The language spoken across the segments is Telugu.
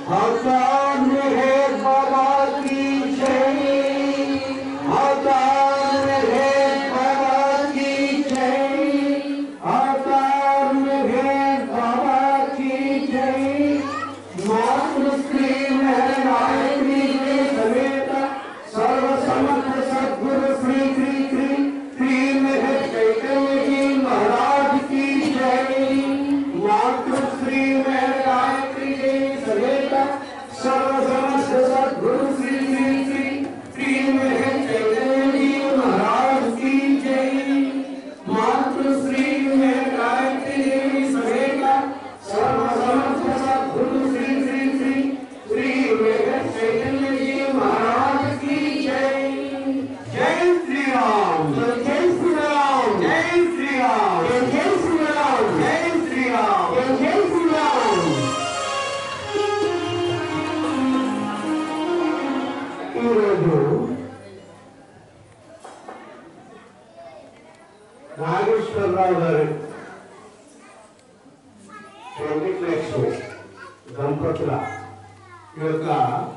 अवतार है बाबा की जय अवतार है बाबा की जय अवतार है बाबा की जय मातृश्री महरायत्री के समेत सर्वसमर्थ सद्गुरु श्री श्री श्री श्री मेहर चैतन्य जी महाराज की जय मातृश्री महरायत्री के समेत सर्वसमर्थ सद्गुरु श्री श्री श्री श्री मेहर चैतन्य जी महाराज की जय मातृश्री महरायत्री देवी समेत सर्वसमर्थ सद्गुरु श्री श्री श्री श्री मेहर चैतन्य जी महाराज की जय जय श्री राम जय श्री राम जय श्री राम जय श्री राम जय श्री राम जय श्री राम ఈరోజు నాగేశ్వరరావు గారు వెంకటలక్ష్మి దంపతుల యొక్క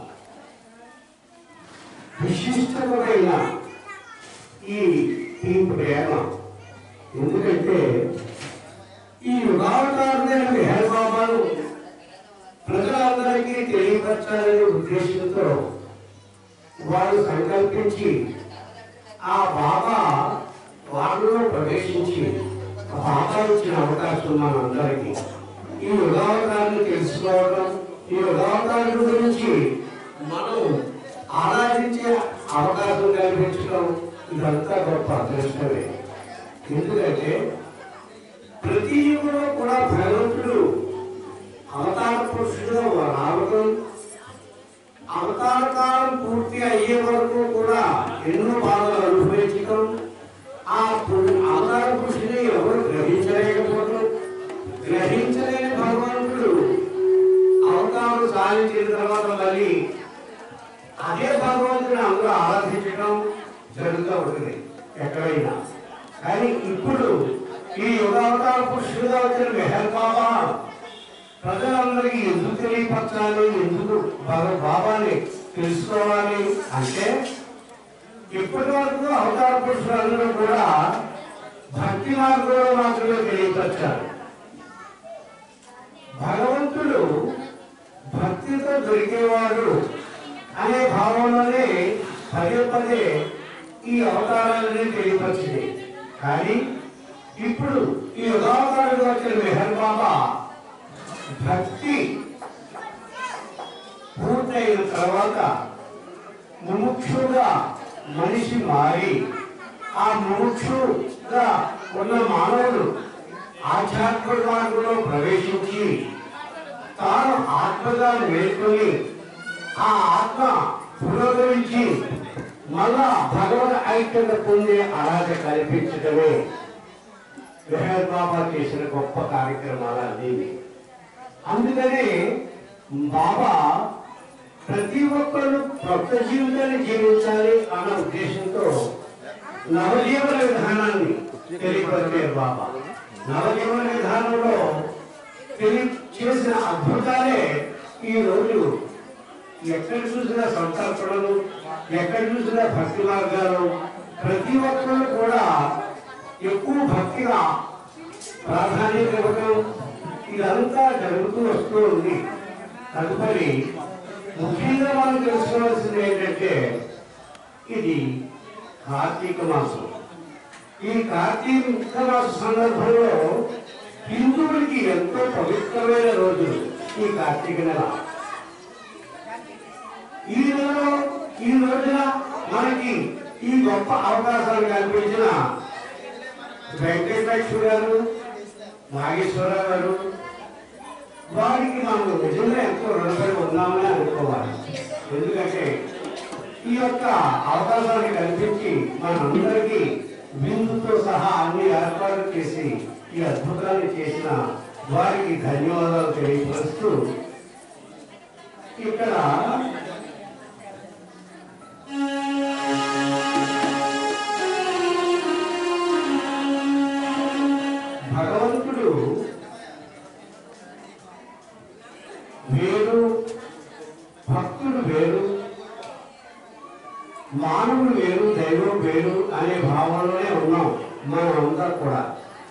విశిష్టమైన ఈ ఈ ప్రేమ ఎందుకంటే ఈ యుగావతారమైన మెహర్ బాబాను ప్రజలందరికీ తెలియపరచాలనే ఉద్దేశంతో వారు సంకల్పించి ఆ బాబా వారిలో ప్రవేశించి ఆ బాబా ఇచ్చిన అవకాశం మనందరికీ ఈ యుగావతారాన్ని తెలుసుకోవడం ఈ యుగావతారం గురించి మనం ఆరాధించే అవకాశం కల్పించడం ఇదంతా గొప్ప అదృష్టమే ఎందుకంటే ప్రతి యుగంలో కూడా భగవంతుడు అవతార పురుషుడుగా రావడం అవతార కాలం పూర్తి అయ్యే వరకు కూడా ఎన్నో బాధలు అనుభవించడం ఆ పు- అవతార పురుషుని ఎవరు గ్రహించలేకపోవడం గ్రహించలేని భగవంతుడు అవతారం సాధించిన తర్వాత మళ్ళీ అదే భగవంతుని అందరూ ఆరాధించడం జరుగుతూ ఉంటుంది ఎక్కడైనా కానీ ఇప్పుడు ఈ యుగావతార పురుషుడుగా వచ్చిన మెహర్ బాబా ప్రజలందరికీ ఎందుకు తెలియపరచాలి ఎందుకు భగ- బాబాని తెలుసుకోవాలి అంటే ఇప్పటి వరకు అవతార పురుషులందరూ కూడా భక్తి మార్గంలో మాత్రమే తెలియపరచారు భగవంతుడు భక్తితో దొరికేవాడు అనే భావంలోనే పదే పదే ఈ అవతారాలని తెలియపరిచింది కానీ ఇప్పుడు ఈ యుగావతారుడు వచ్చిన మెహర్ బాబా భక్తి పూర్తయిన తర్వాత ముముక్షుగా మనిషి మారి ఆ ముముక్షుగా ఉన్న మానవుడు ఆధ్యాత్మిక మార్గంలో ప్రవేశించి తాను ఆత్మగా మేల్కొని ఆ ఆత్మ పురోగమించి మళ్ళా భగవద్ ఐక్యత పొందే అర్హత కల్పించడమే మెహర్ బాబా చేసిన గొప్ప కార్యక్రమాలు అన్నీ అందుకనే బాబా ప్రతి ఒక్కరు కొత్త జీవితాన్ని జీవించాలి అన్న ఉద్దేశంతో నవజీవన విధానాన్ని తెలియపరిచారు బాబా నవజీవన విధానంలో తెలియ చేసిన అద్భుతాలే ఈ రోజు ఎక్కడ చూసినా సంకల్పనలు ఎక్కడ చూసినా భక్తి మార్గాలు ప్రతి ఒక్కరు కూడా ఎక్కువ భక్తిగా ప్రాధాన్యత ఇవ్వడం ఇదంతా జరుగుతూ వస్తూ ఉంది తదుపరి ముఖ్యంగా మనం తెలుసుకోవాల్సింది ఏంటంటే ఇది కార్తీక మాసం ఈ కార్తీక మాస సందర్భంలో హిందువులకి ఎంతో పవిత్రమైన రోజు ఈ కార్తీక నెల ఈ నెలలో ఈ రోజున మనకి ఈ గొప్ప అవకాశాలు కల్పించిన వెంకటేశ్వర గారు నాగేశ్వరరావు గారు వారికి మనం నిజంగా ఎంతో రుణపడి ఉన్నామని అనుకోవాలి ఎందుకంటే ఈ యొక్క అవకాశాన్ని కల్పించి మనందరికీ విందుతో సహా అన్ని ఏర్పాట్లు చేసి ఈ అద్భుతాన్ని చేసిన వారికి ధన్యవాదాలు తెలియపరుస్తూ ఇక్కడ భగవంతుడు వేరు మానవుడు వేరు దైవం వేరు అనే భావంలోనే ఉన్నాం మనం అంతా కూడా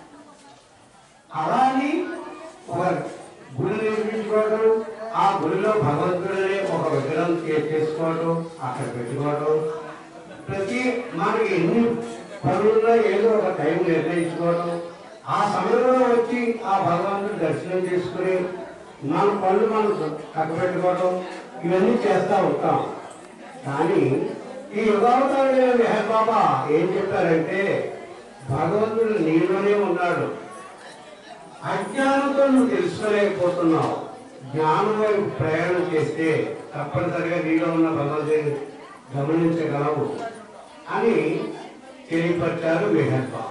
అలాని ఒక గుడి నిర్మించుకోవడం ఆ గుడిలో భగవంతుడిని ఒక విగ్రహం చే- చేసుకోవడం అక్కడ పెట్టుకోవడం ప్రతి మనకి ఎన్ని పనుల్లో ఏదో ఒక టైం నిర్ణయించుకోవడం ఆ సమయంలో వచ్చి ఆ భగవంతుడు దర్శనం చేసుకుని మన పనులు మనం కట్టబెట్టుకోవడం ఇవన్నీ చేస్తూ ఉంటాం కానీ ఈ యుగావతారుడైన మెహర్ బాబా ఏం చెప్పారంటే భగవంతుడు నీలోనే ఉన్నాడు అజ్ఞానంతో నువ్వు తెలుసుకోలేకపోతున్నావు జ్ఞానం వైపు ప్రయాణం చేస్తే తప్పనిసరిగా నీలో ఉన్న భగవంతుని గమనించగలవు అని తెలియపరిచారు మెహర్ బాబా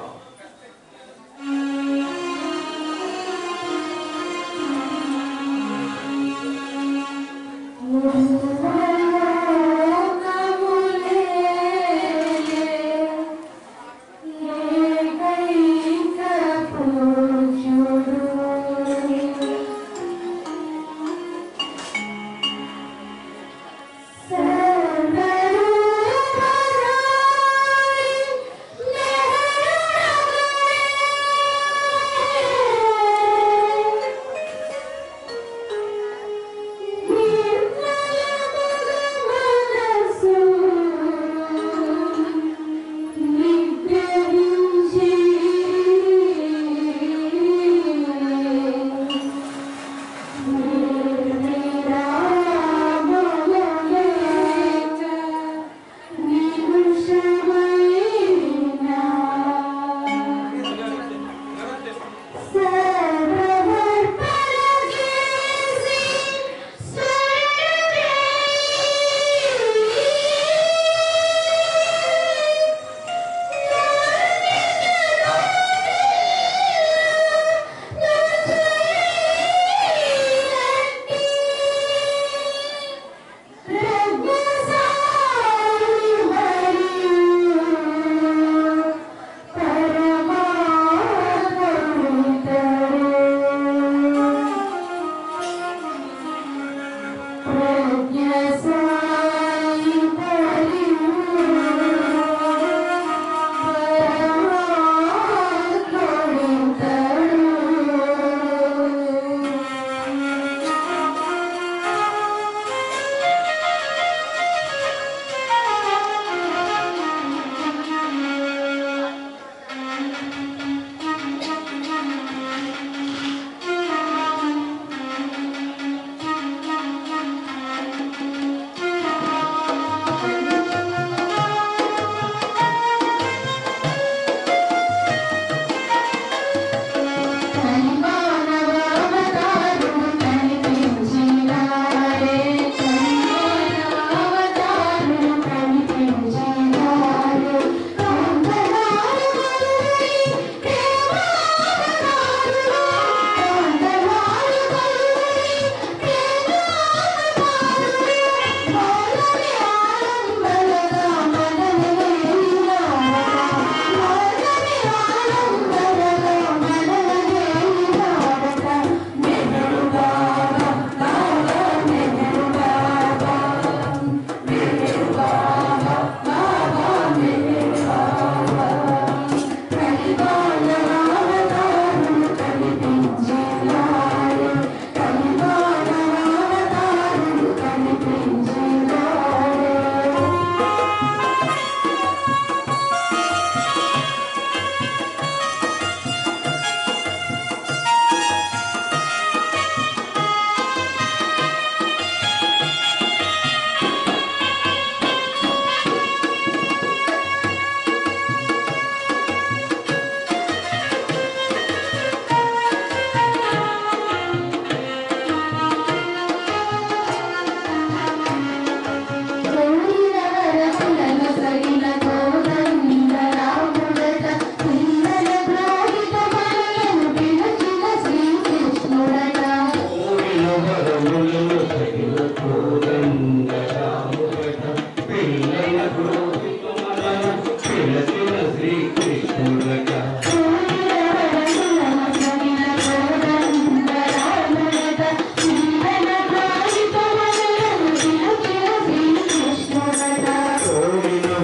కోరిన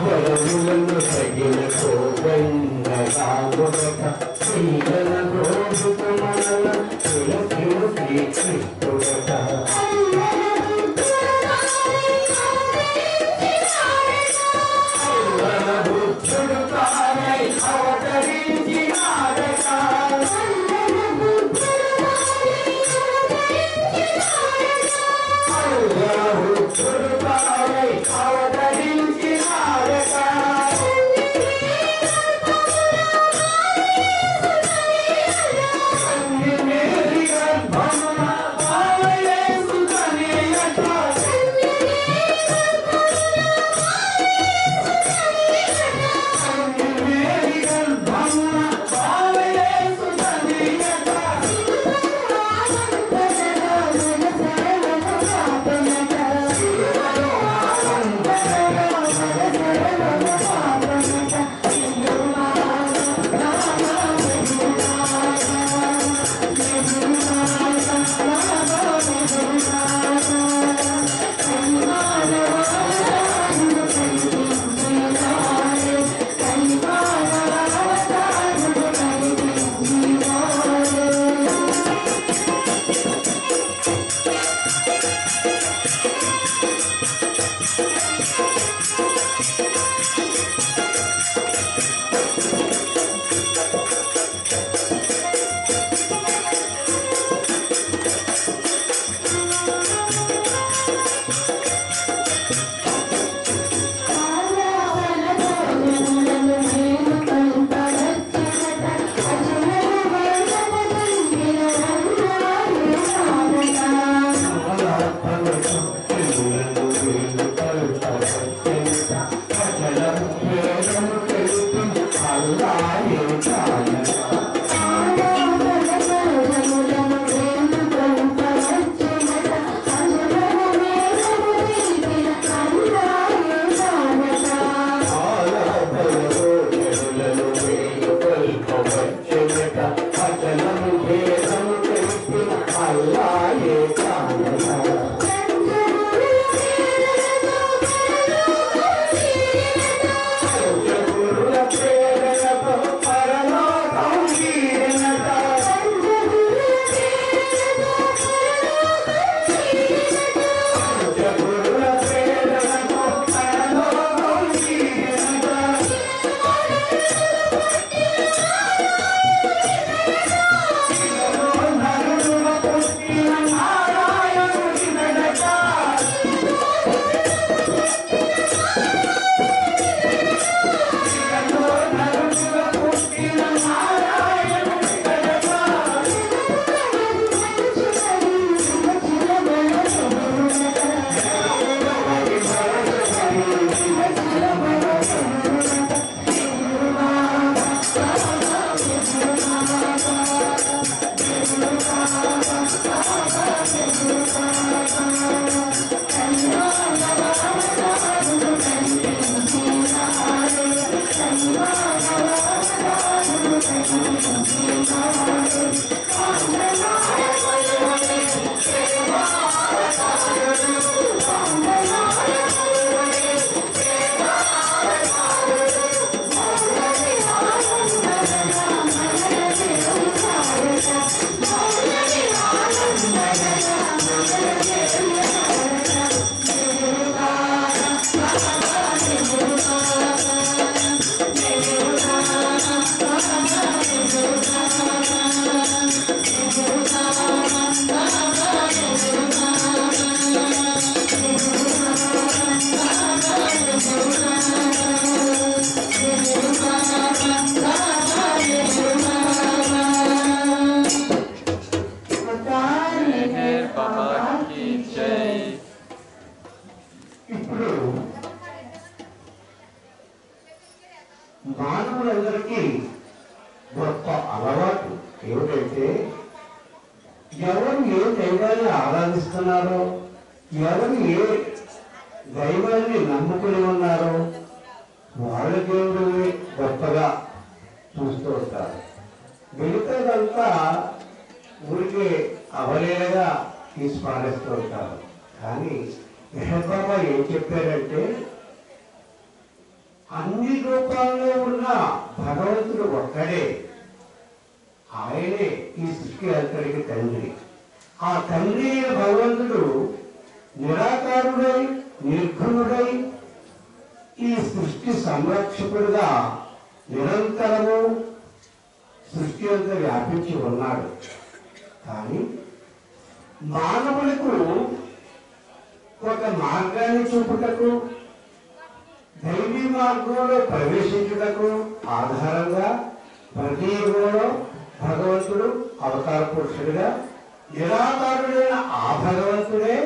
मेहर बाबा की जय ఇప్పుడు మానవులందరికీ గొప్ప అలవాటు ఏమిటంటే ఎవరు ఏ దైవాన్ని ఆరాధిస్తున్నారో ఎవరు ఏ దైవాన్ని నమ్ముకుని ఉన్నారో వాళ్ళ దేవుడిని గొప్పగా చూస్తూ ఉంటారు మిగతాదంతా ఊరికే అవలేలగా తీసి పారేస్తూ ఉంటారు కానీ మెహర్ బాబా ఏం చెప్పారంటే అన్ని రూపాల్లో ఉన్న భగవంతుడు ఒక్కడే ఆయనే ఈ సృష్టి అంతటికి తండ్రి ఆ తండ్రి అయిన భగవంతుడు నిరాకారుడై నిర్గుణుడై ఈ సృష్టి సంరక్షకుడుగా నిరంతరము సృష్టి అంతా వ్యాపించి ఉన్నాడు కానీ మానవులకు ఒక మార్గాన్ని చూపుటకు దైవీ మార్గంలో ప్రవేశించుటకు ఆధారంగా ప్రతి యుగంలో భగవంతుడు అవతార పురుషుడిగా నిరాకారుడైన ఆ భగవంతుడే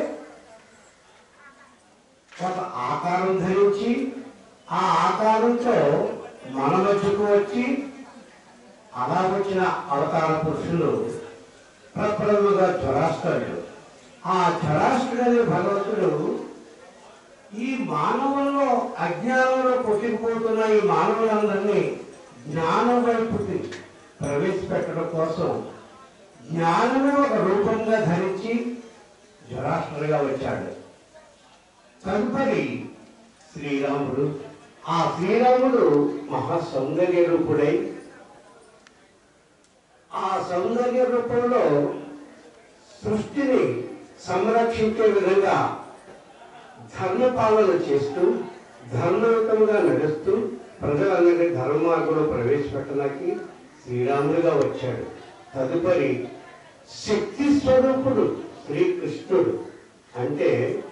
ఒక ఆకారం ధరించి ఆ ఆకారంతో మన మధ్యకు వచ్చి అలా వచ్చిన అవతార పురుషులు ప్రప్రముగా జ్వరాష్ట్రుడు ఆ జ్వరాష్ట్రుడు అనే భగవంతుడు ఈ మానవుల్లో అజ్ఞానంలో కొట్టుకుపోతున్న ఈ మానవులందరినీ జ్ఞానం వైపుకి ప్రవేశపెట్టడం కోసం జ్ఞానమే ఒక రూపంగా ధరించి జ్వరాష్ట్రుడిగా వచ్చాడు తదుపరి శ్రీరాముడు ఆ శ్రీరాముడు మహా సౌందర్య రూపుడై ఆ సౌందర్య రూపంలో సృష్టిని సంరక్షించే విధంగా ధర్మపాలన చేస్తూ ధర్మయుతంగా నడుస్తూ ప్రజలందరినీ ధర్మ మార్గంలో ప్రవేశపెట్టడానికి శ్రీరాముడిగా వచ్చాడు తదుపరి శక్తి స్వరూపుడు శ్రీకృష్ణుడు అంటే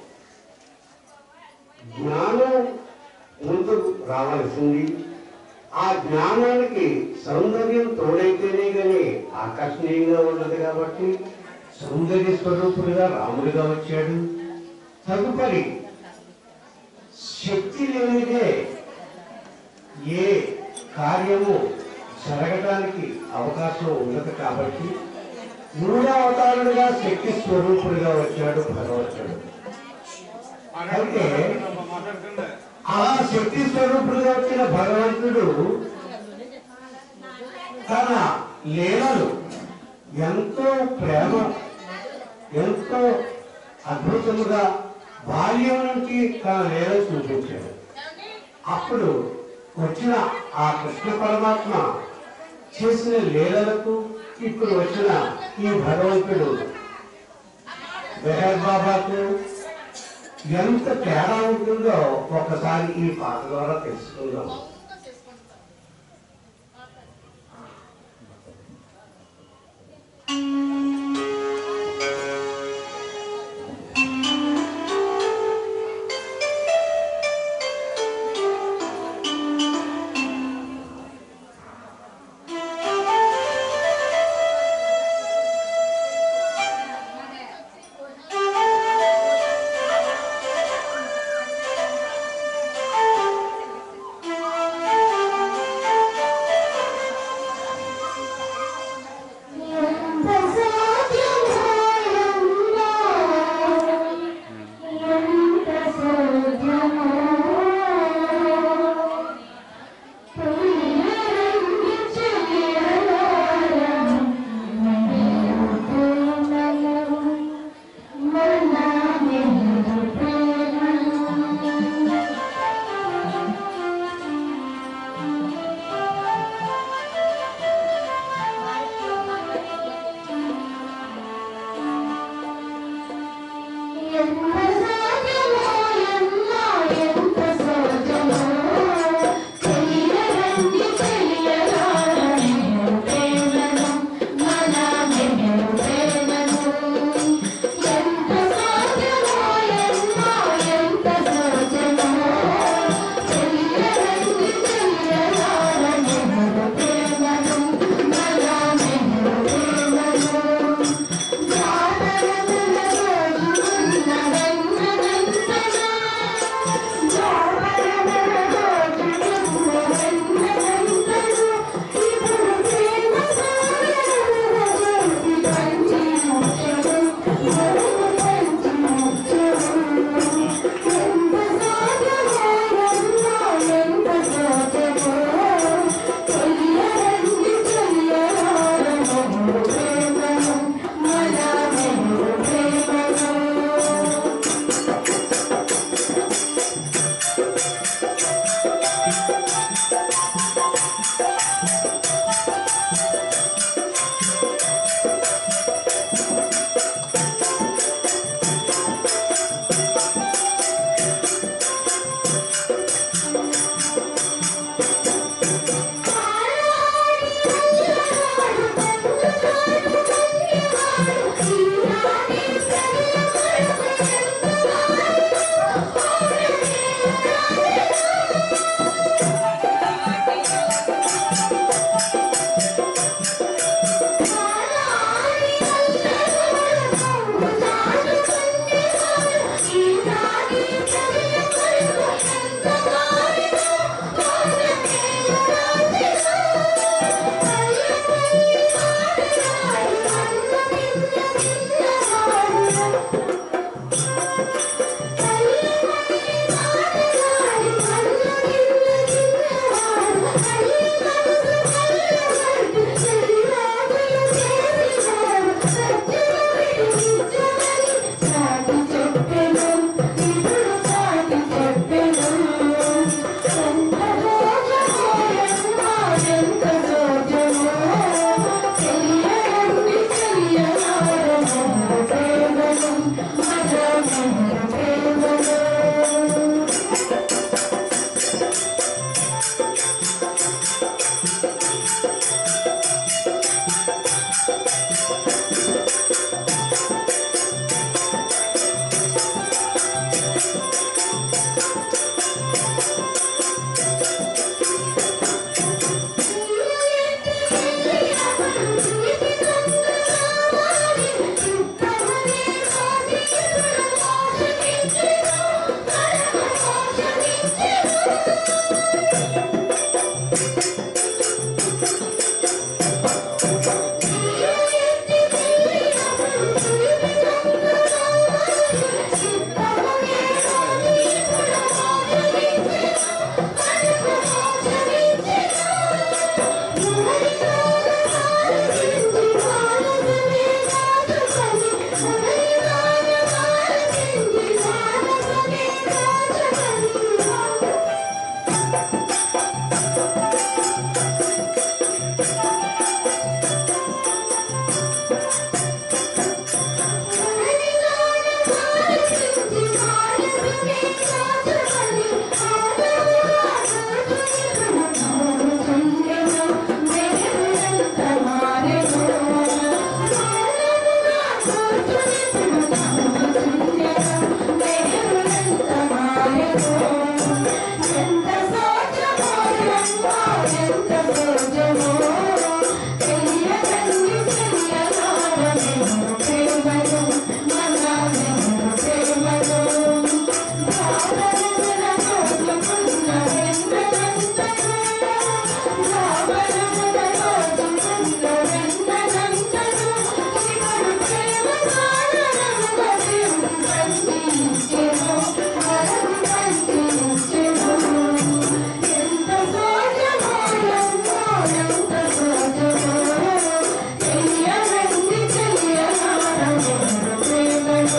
జ్ఞానం ముందు రావాల్సింది ఆ జ్ఞానానికి సౌందర్యం తోడైతేనే కానీ ఆకర్షణీయంగా ఉండదు కాబట్టి సౌందర్య స్వరూపుడుగా రాముడిగా వచ్చాడు తదుపరి శక్తి లేనిదే ఏ కార్యము జరగడానికి అవకాశం ఉండదు కాబట్టి మూడో అవతారుడుగా శక్తి స్వరూపుడుగా వచ్చాడు భగవంతుడు అయితే అలా శక్తి స్వరూపుడుగా వచ్చిన భగవంతుడు తన లీలలు ఎంతో ప్రేమ ఎంతో అద్భుతముగా బాల్యం నుంచి తన లీలలు చూపించాడు అప్పుడు వచ్చిన ఆ కృష్ణ పరమాత్మ చేసిన లీలలకు ఇప్పుడు వచ్చిన ఈ భగవంతుడు మెహర్ బాబాకు ఎంత తేడా ఉంటుందో ఒకసారి ఈ పాట ద్వారా తెలుసుకుందాం ఎంత సాధ్యమోయమ్మా ఎంత సాధ్యమో ప్రియరంగి చెయ్యలారం ప్రేమను మన మెహరు ప్రేమను ఎంత సాధ్యమో ఎన్నో ఎంత సాధ్యమో చెయ్యరండి చెయ్యరారని ప్రేమను మన మెహరు ప్రేమను ఎంత సాధ్యమో ఎన్నో ఎంత సాధ్యమో చెయ్యరండి చెయ్యరారని ప్రేమను మన మెహరు ప్రేమను జాతరముల రోజున్నదని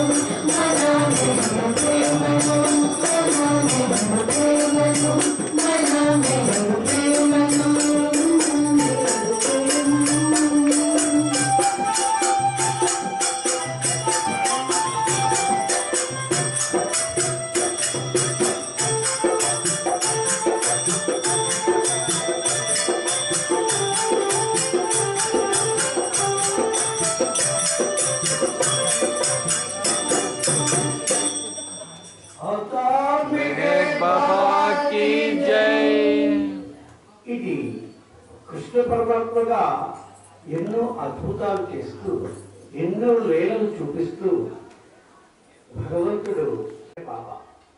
అవతార్ मेहर बाबा की जय ఇది కృష్ణ పరమాత్మగా ఎన్నో అద్భుతాలు చేస్తూ ఎన్నో లీలలు చూపిస్తూ భగవంతుడు బాబా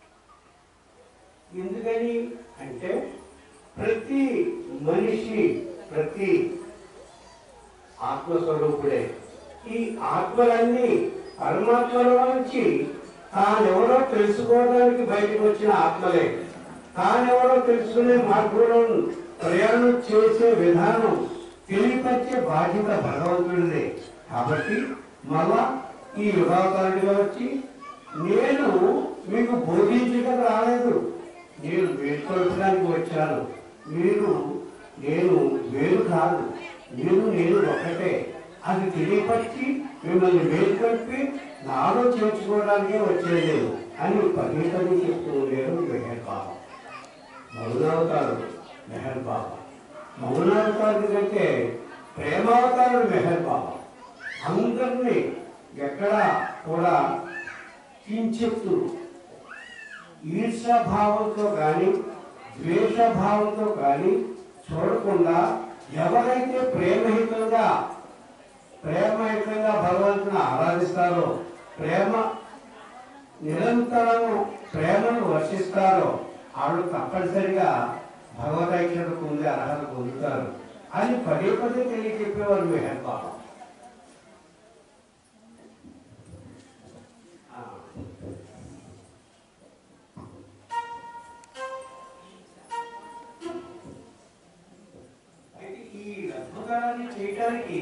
ఎందుకని అంటే ప్రతి మనిషి ప్రతి ఆత్మస్వరూపుడే ఈ ఆత్మలన్నీ పరమాత్మలో నుంచి తానెవరో తెలుసుకోవడానికి బయటకు వచ్చిన ఆత్మలే తానెవరో తెలుసుకునే మార్గంలో ప్రయాణం చేసే విధానం తెలియపరిచే బాధ్యత భగవంతుడిదే కాబట్టి మళ్ళా ఈ యుగావతారుడిగా వచ్చి నేను మీకు బోధించడానికి రాలేదు నేను వేడుకోవడానికి వచ్చాను మీరు నేను వేరు కాదు మీరు నేను ఒకటే అది తెలియపరిచి మిమ్మల్ని వేడుకొట్టి నాలో చేర్చుకోవడానికే వచ్చేది నేను అని పదే పదే చెప్తూ ఉండేరు మెహర్ బాబా మౌనావతారు మెహర్ బాబా మౌనావతారుడి కంటే ప్రేమావతారుడు మెహర్ బాబా అందరినీ ఎక్కడ కూడా కించెత్తు ఈర్షాభావంతో కానీ ద్వేషభావంతో కానీ చూడకుండా ఎవరైతే ప్రేమహితంగా ప్రేమహితంగా భగవంతుని ఆరాధిస్తారో ప్రేమ నిరంతరము ప్రేమను వర్షిస్తారో వాళ్ళు తప్పనిసరిగా భగవదైక్యత పొందే అర్హత పొందుతారు అని పదే పదే తెలియజెప్పేవారు మెహర్ బాబా ఆ. అయితే ఈ అద్భుతాన్ని చేయటానికి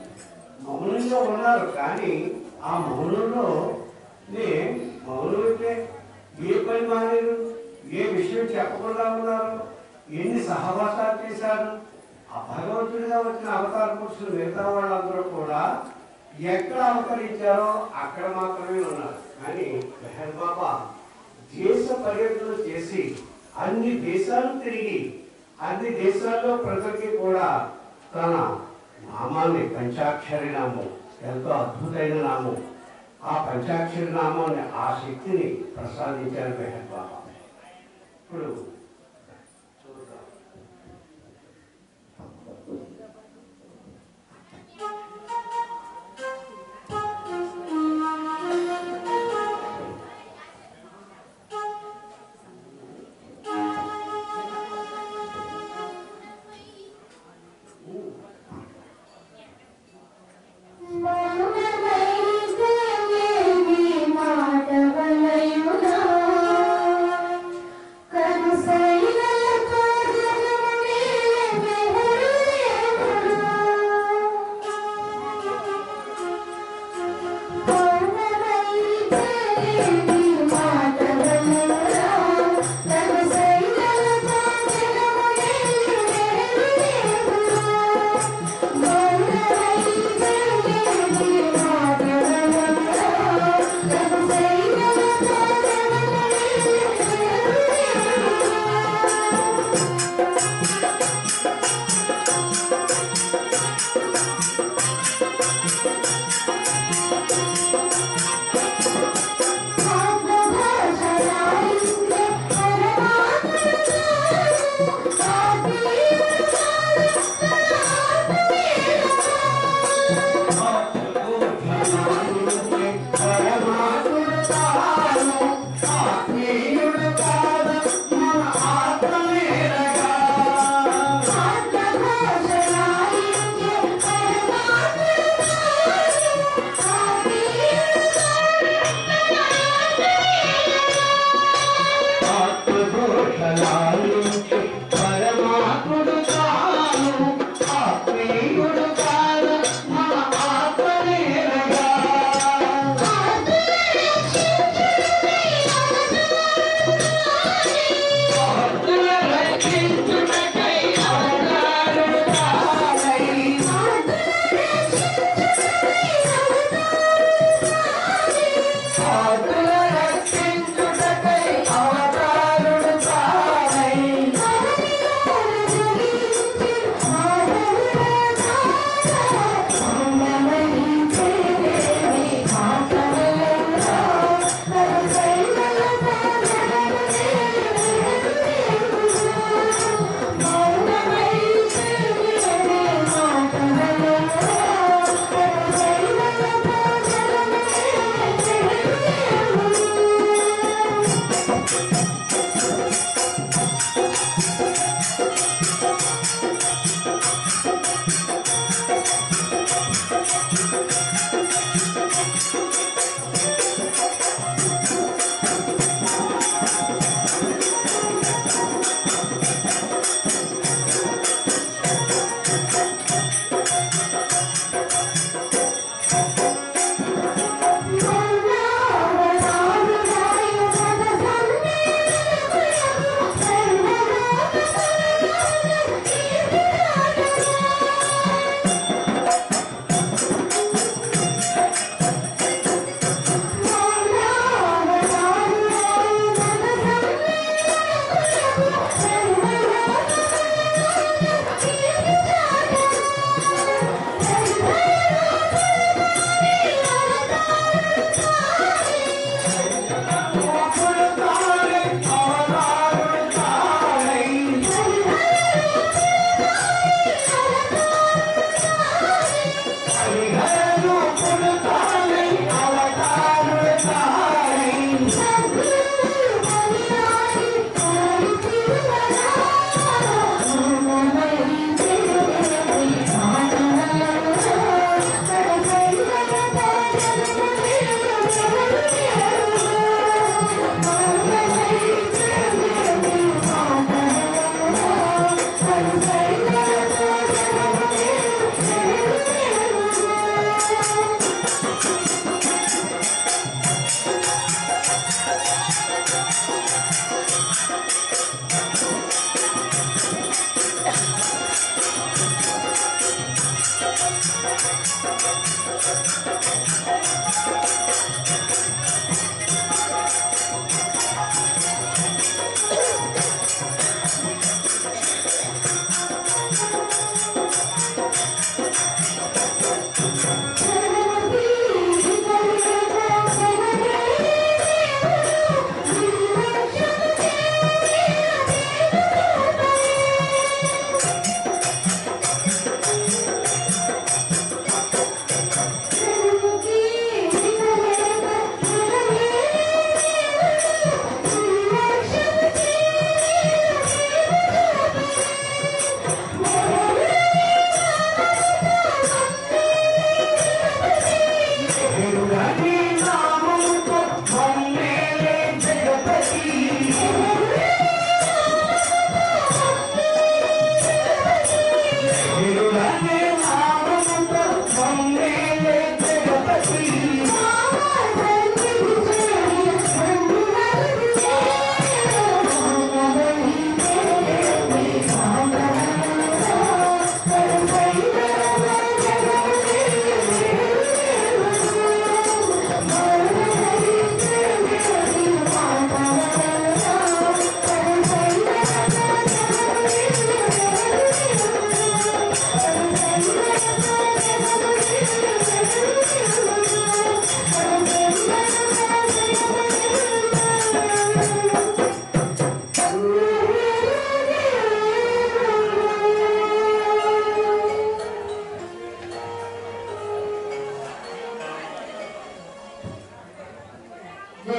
మౌనంగా ఉన్నారు కానీ ఆ మౌనంలో నే మౌనం అంటే ఏ పని మానేరు ఏ విషయం చెప్పకుండా ఉన్నారు ఎన్ని సహవాసాలు చేశారు ఆ భగవంతుడిగా వచ్చిన అవతార పురుషులు మిగతా వాళ్ళందరూ కూడా ఎక్కడ అవతరించారో అక్కడ మాత్రమే ఉన్నారు కానీ మెహర్ బాబా దేశ పర్యటన చేసి అన్ని దేశాలు తిరిగి అన్ని దేశాల్లో ప్రజలకి కూడా తన నామాన్ని పంచాక్షరి నామం ఎంతో అద్భుతమైన నామం ఆ పంచాక్షరి నామాన్ని ఆ శక్తిని ప్రసాదించారు మెహర్ బాబా ఇప్పుడు చూద్దాం ఆ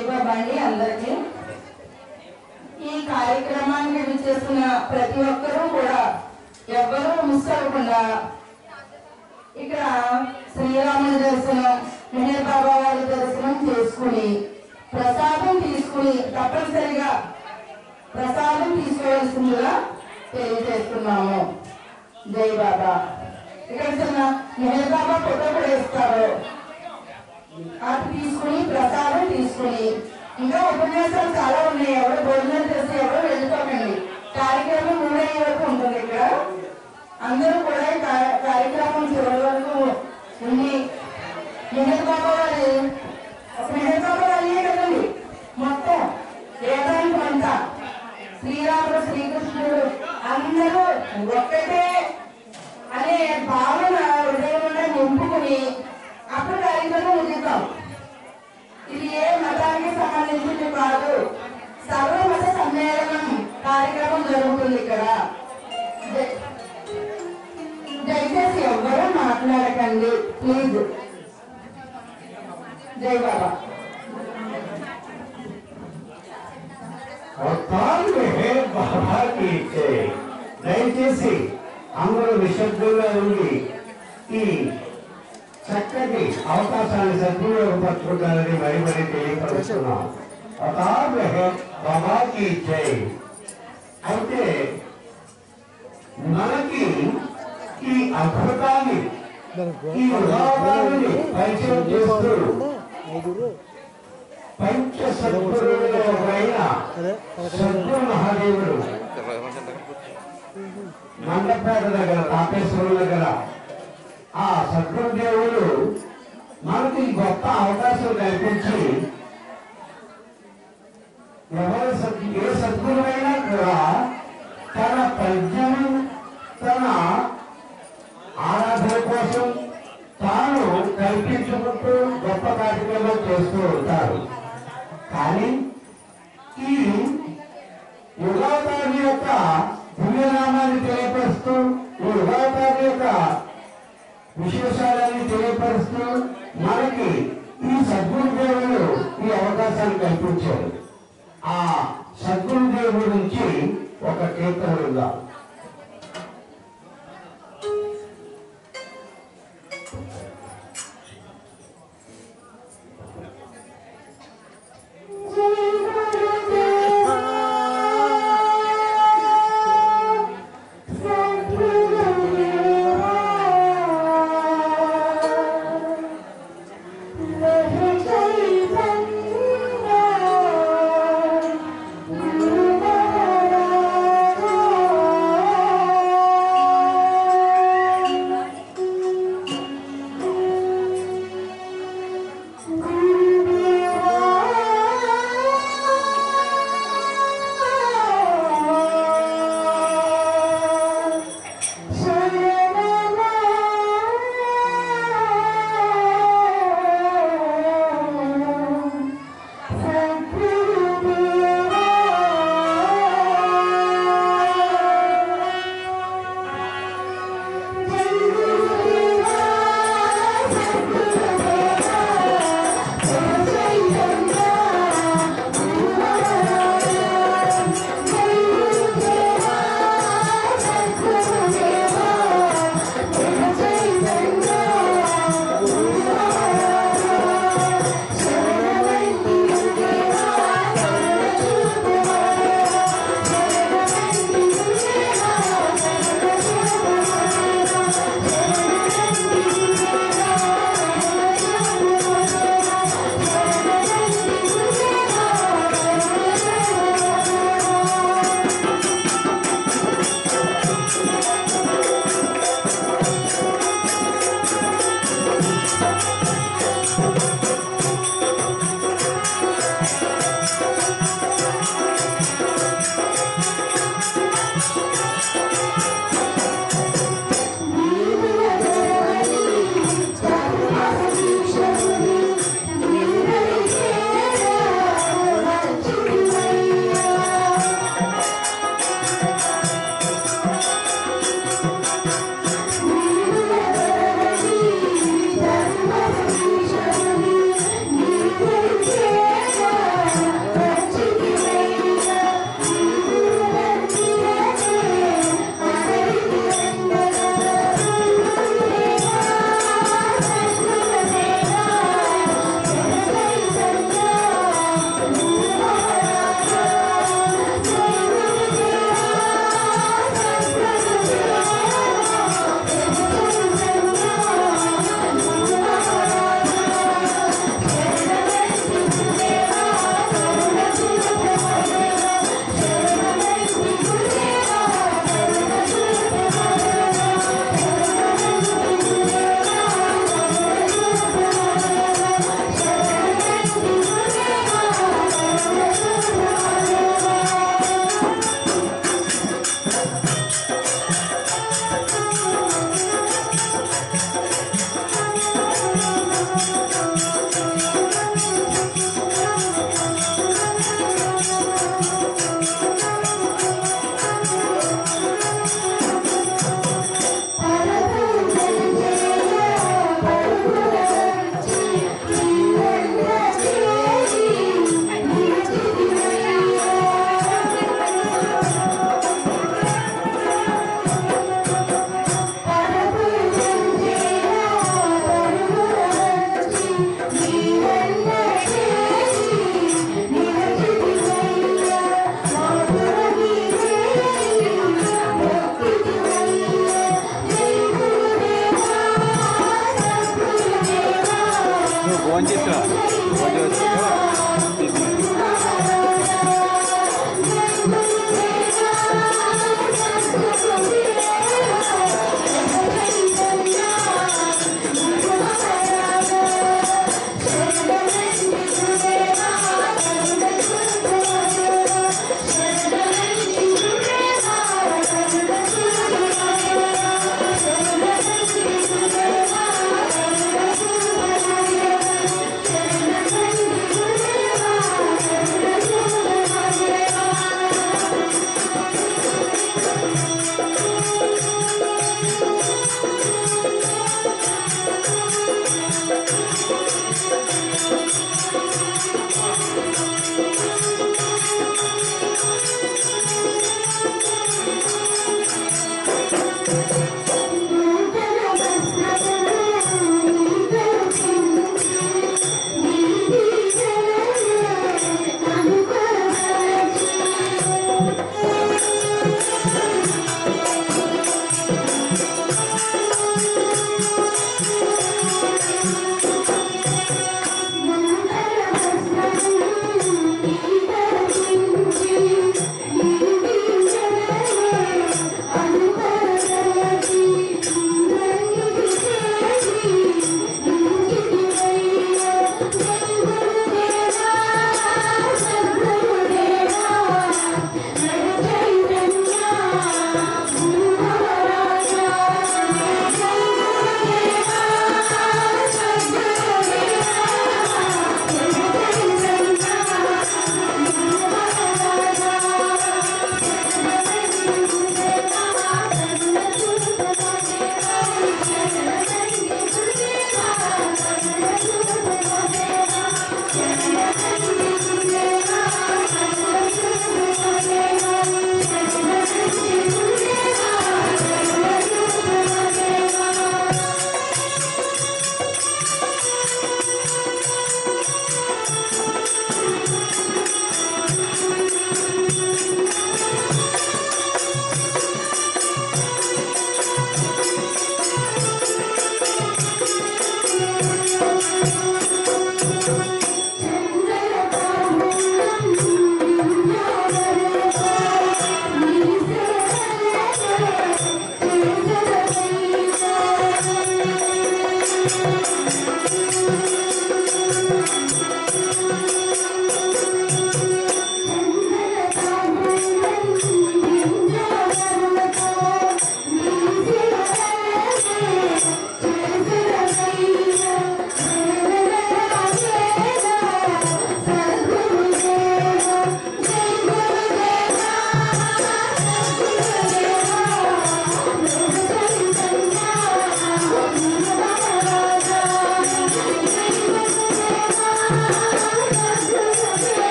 బాబా అండి అందరికీ ఈ కార్యక్రమానికి విచ్చేస్తున్న ప్రతి ఒక్కరూ కూడా ఎవ్వరూ మిస్ అవ్వకుండా ఇక్కడ శ్రీరాముని దర్శనం మెహర్ బాబా వారి దర్శనం చేసుకుని ప్రసాదం తీసుకుని తప్పనిసరిగా ప్రసాదం తీసుకోవాల్సిందిగా తెలియజేస్తున్నాము జై బాబా ఇక్కడ చిన్న మెహర్ బాబా ఫోటో కూడా ఇస్తారు అది తీసుకుని ప్రసాదం తీసుకుని ఇంకా ఉపన్యాసాలు చాలా ఉన్నాయి ఎవరు భోజనం చేసి ఎవరు వెళ్ళిపోకండి కార్యక్రమం మూడయ్యే వరకు ఉంటుంది ఇక్కడ అందరూ కూడా ఈ కా- కార్యక్రమం చివరి వరకు ఉండి మెహర్ బాబా వారి మెహర్ బాబా వారి కదండి మొత్తం వేదాంతం అంతా శ్రీరాముడు శ్రీకృష్ణుడు అందరూ ఒక్కటే అనే భావన హృదయంలో నింపుకుని అప్పుడు కార్యక్రమం ముగిద్దాం ఇది ఏ మతానికి సంబంధించింది కాదు సర్వమత సమ్మేళనం కార్యక్రమం జరుగుతుంది ఇక్కడ దయ- దయచేసి ఎవ్వరూ మాట్లాడకండి ప్లీజ్ జై బాబా అవతార్ మే బాబా की जय దయచేసి అందరూ నిశ్శబ్దంగా ఉండి ఈ చక్కటి అవకాశాన్ని సద్వినియోగపరచుకుంటారని మరి మరి తెలియపరుస్తున్నాం అవతార్ మే బాబా की జై అయితే మనకి ఈ అద్భుతాన్ని ఈ ఉదాహరణని పరిచయం చేస్తూ పంచ సద్గురువులలో ఒకరైన సద్గురు మహాదేవుడు మండపేట దగ్గర తాపేశ్వరం దగ్గర ఆ సద్గురు దేవుడు మనకి గొప్ప అవకాశం కల్పించి ఎవరు సద్ ఏ సద్గురువైనా కూడా తన ప్రజ్ఞను తన ఆరాధన కోసం తాను కల్పించుకుంటూ గొప్ప కార్యక్రమం చేస్తూ ఉంటారు కానీ ఈ యుగావతారి యొక్క పుణ్యనామాన్ని తెలియపరుస్తూ ఈ యుగావతారి యొక్క విశేషాలన్నీ తెలియపరుస్తూ మనకి ఈ సద్గురుదేవులు ఈ అవకాశాన్ని కల్పించారు ఆ సద్గురుదేవుడి నుంచి ఒక కీర్తన ఉందాం Thank you.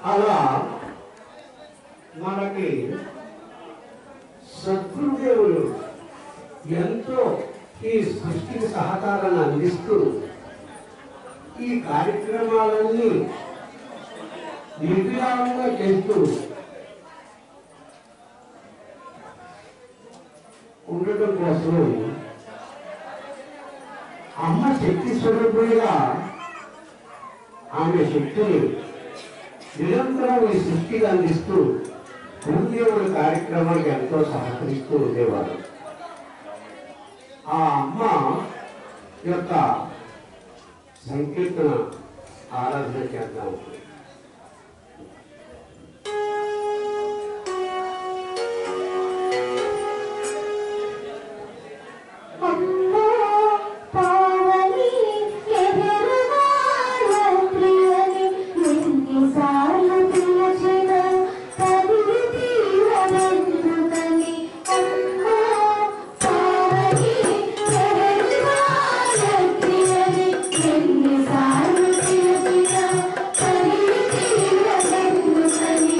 అలా మనకి సద్గురుదేవులు ఎంతో ఈ సృష్టికి సహకారాన్ని అందిస్తూ ఈ కార్యక్రమాలన్నీ నిర్విరామంగా చేస్తూ ఉండటం కోసం అమ్మ శక్తి స్వరూపుడిగా ఆమె శక్తిని నిరంతరం ఈ సృష్టికి అందిస్తూ గురుదేవుల కార్యక్రమానికి ఎంతో సహకరిస్తూ ఉండేవారు ఆ అమ్మ యొక్క సంకీర్తన ఆరాధన చేద్దాం అమ్మా పావని ఎదురుగాల ప్రియని ఎన్నిసార్లు పిలచిన తల్లి తీరవెందుకని అమ్మా పావని ఎదురుగాల ప్రియని ఎన్నిసార్లు పిలచిన తల్లి తీరవెందుకని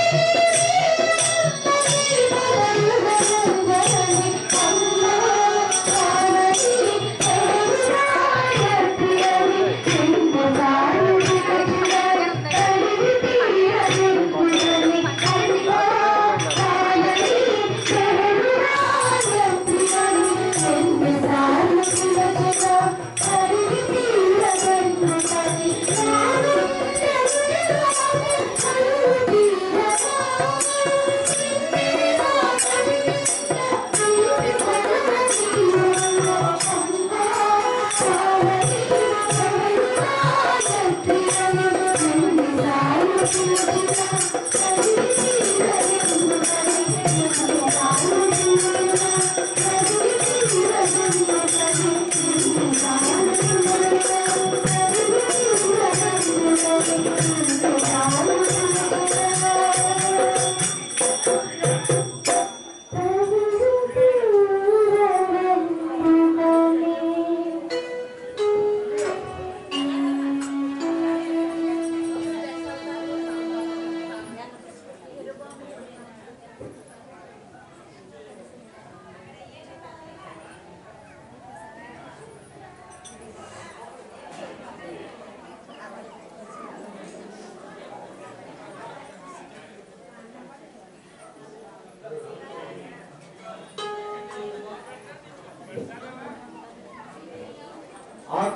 అమ్మా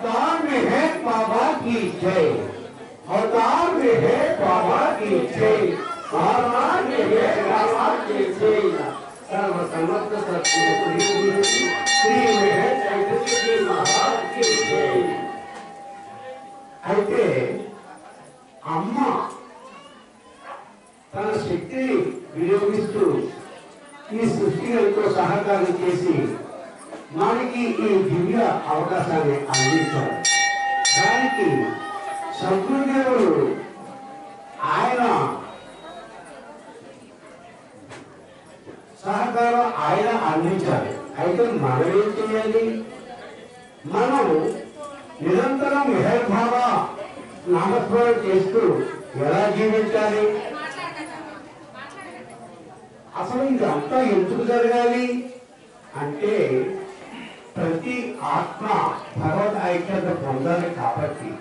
अवतार में है बाबा की जय अवतार में है बाबा की जय अवतार में है बाबा की जय सर्व समर्थ सत्पुरुष श्री में है चैतन्य की महाराज की जय అయితే అమ్మ తన శక్తిని వినియోగిస్తూ ఈ సృష్టికి ఎంతో సహకారం చేసి మనకి ఈ దివ్య అవకాశాన్ని అందించారు దానికి సద్గురుదేవుడు ఆయన సహకారం ఆయన అందించాలి అయితే మనం ఏం చేయాలి మనం నిరంతరం మెహర్భావ నామస్మరణ చేస్తూ ఎలా జీవించాలి అసలు ఇదంతా ఎందుకు జరగాలి అంటే ప్రతి ఆత్మ భగవద్ ఐక్యత పొందాలి కాబట్టి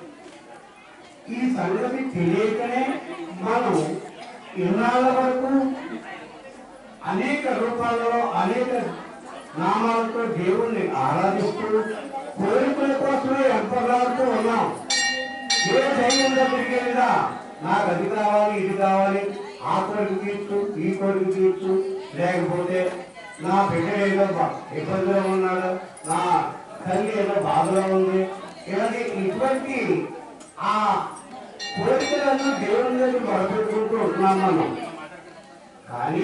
ఈ సంగతి తెలియకనే మనం ఇన్నాళ్ళ వరకు అనేక రూపాలలో అనేక నామాలతో దేవుణ్ణి ఆరాధిస్తూ కోరికల కోసమే ఎంపలాడుతూ ఉన్నాం ఏ ధైర్యం దగ్గరికి వెళ్ళినా నాకు అది కావాలి ఇది కావాలి ఆ కోరిక తీర్చు ఈ కోరిక తీర్చు లేకపోతే నా బిడ్డ ఏదో బా- ఇబ్బందిలో ఉన్నాడు నా తల్లి ఏదో బాధలో ఉంది ఇలాంటి ఇటువంటి ఆ కోరికలను దేవుని దగ్గర మొదలుపెట్టుకుంటూ ఉన్నాం మనం కానీ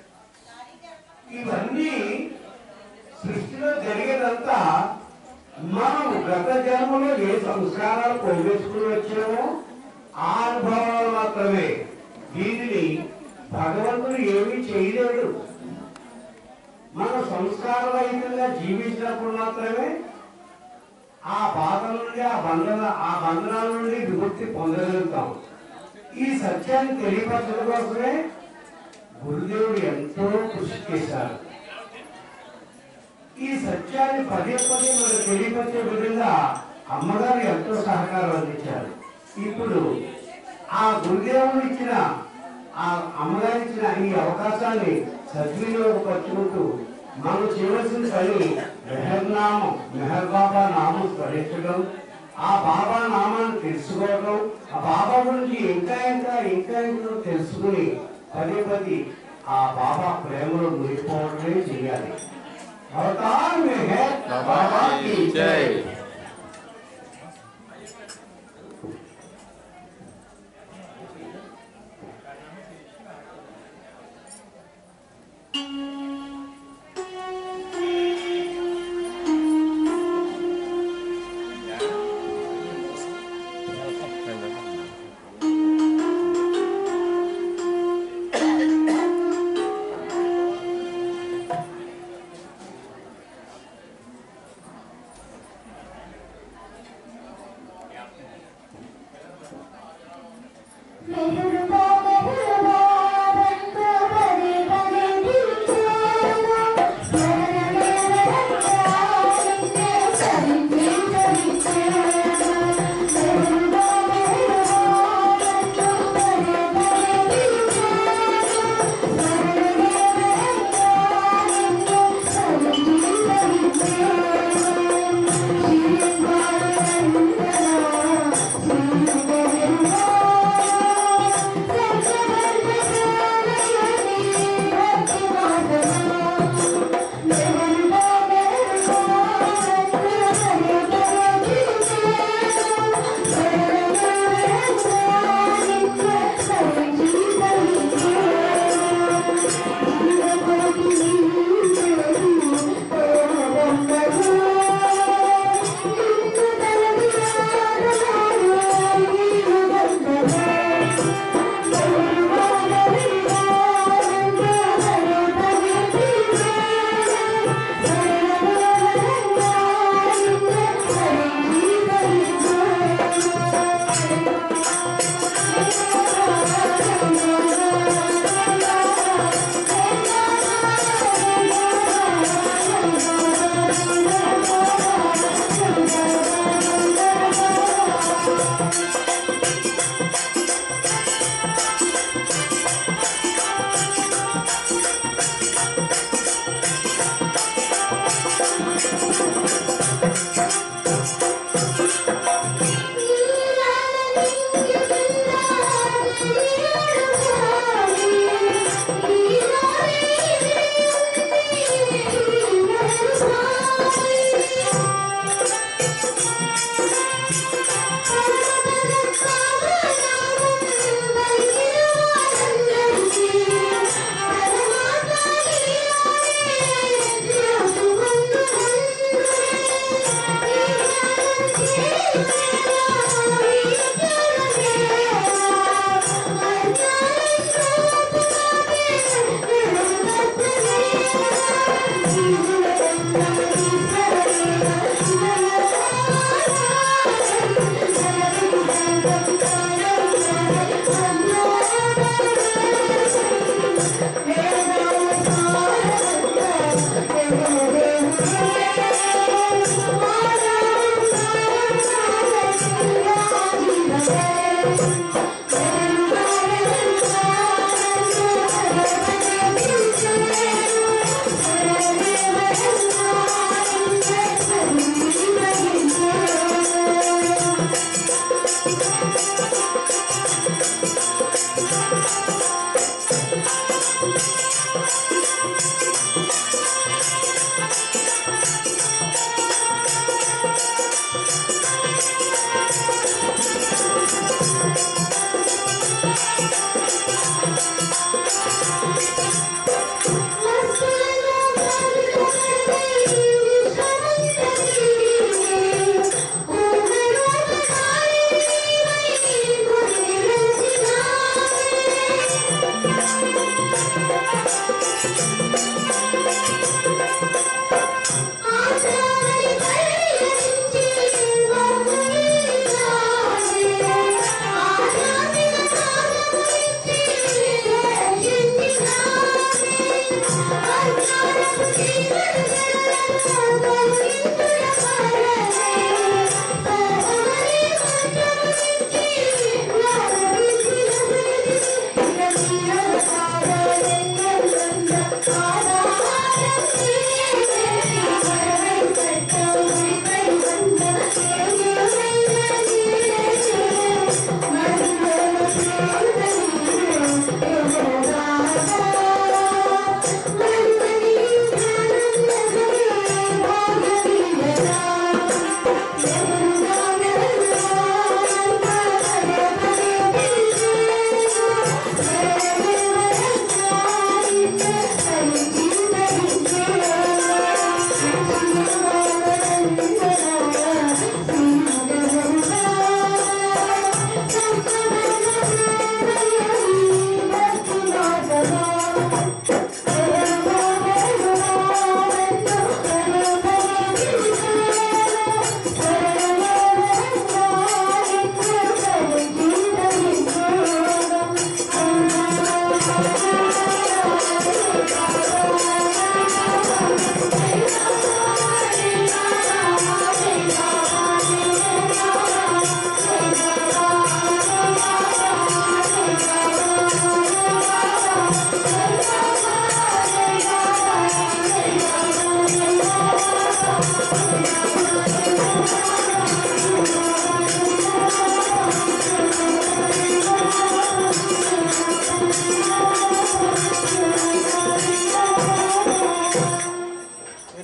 ఇవన్నీ సృష్టిలో జరిగేదంతా మనం గత జన్మలో ఏ సంస్కారాలు పోగేసుకుని వచ్చామో ఆ అనుభవాలు మాత్రమే దీనిని భగవంతుడు ఏమీ చేయలేడు మనం సంస్కారరహితంగా జీవించినప్పుడు మాత్రమే ఆ బాధల నుండి ఆ బంధన ఆ బంధనాల నుండి విముక్తి పొందగలుగుతాం ఈ సత్యాన్ని తెలియపరచడం కోసమే గురుదేవుడు ఎంతో కృషి చేశారు ఈ సత్యాన్ని పదే పదే మనకు తెలియపరిచే విధంగా అమ్మగారు ఎంతో సహకారం అందించారు ఇప్పుడు ఆ గురుదేవుడు ఇచ్చిన ఆ అమ్మగారు ఇచ్చిన ఈ అవకాశాన్ని సద్వినియోగపరుచుకుంటూ మనం చేయవలసిన పని మెహర్ నామం మెహర్ బాబా నామం స్మరించడం ఆ బాబా నామాన్ని తెలుసుకోవడం ఆ బాబా గురించి ఇంకా ఇంకా ఇంకా ఇంకా తెలుసుకుని పదే పది ఆ బాబా ప్రేమలో మునిగిపోవడమే చేయాలి अवतार में है बाबा की जय శ్రీ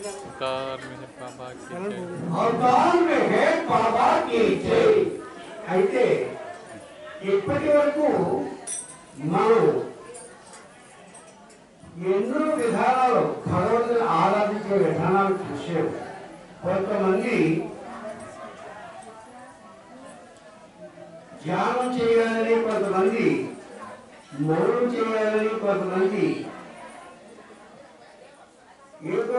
कार मेरे बाबा की जय అవతార్ మే బాబా కి జై అయితే ఇప్పటి వరకు మనం ఎన్నో విధానాలు భగవంతుని ఆరాధించే విధానాలు చూసాం కొంతమంది ధ్యానం చేయాలని కొంతమంది మౌనం చేయాలని కొంతమంది ఏదో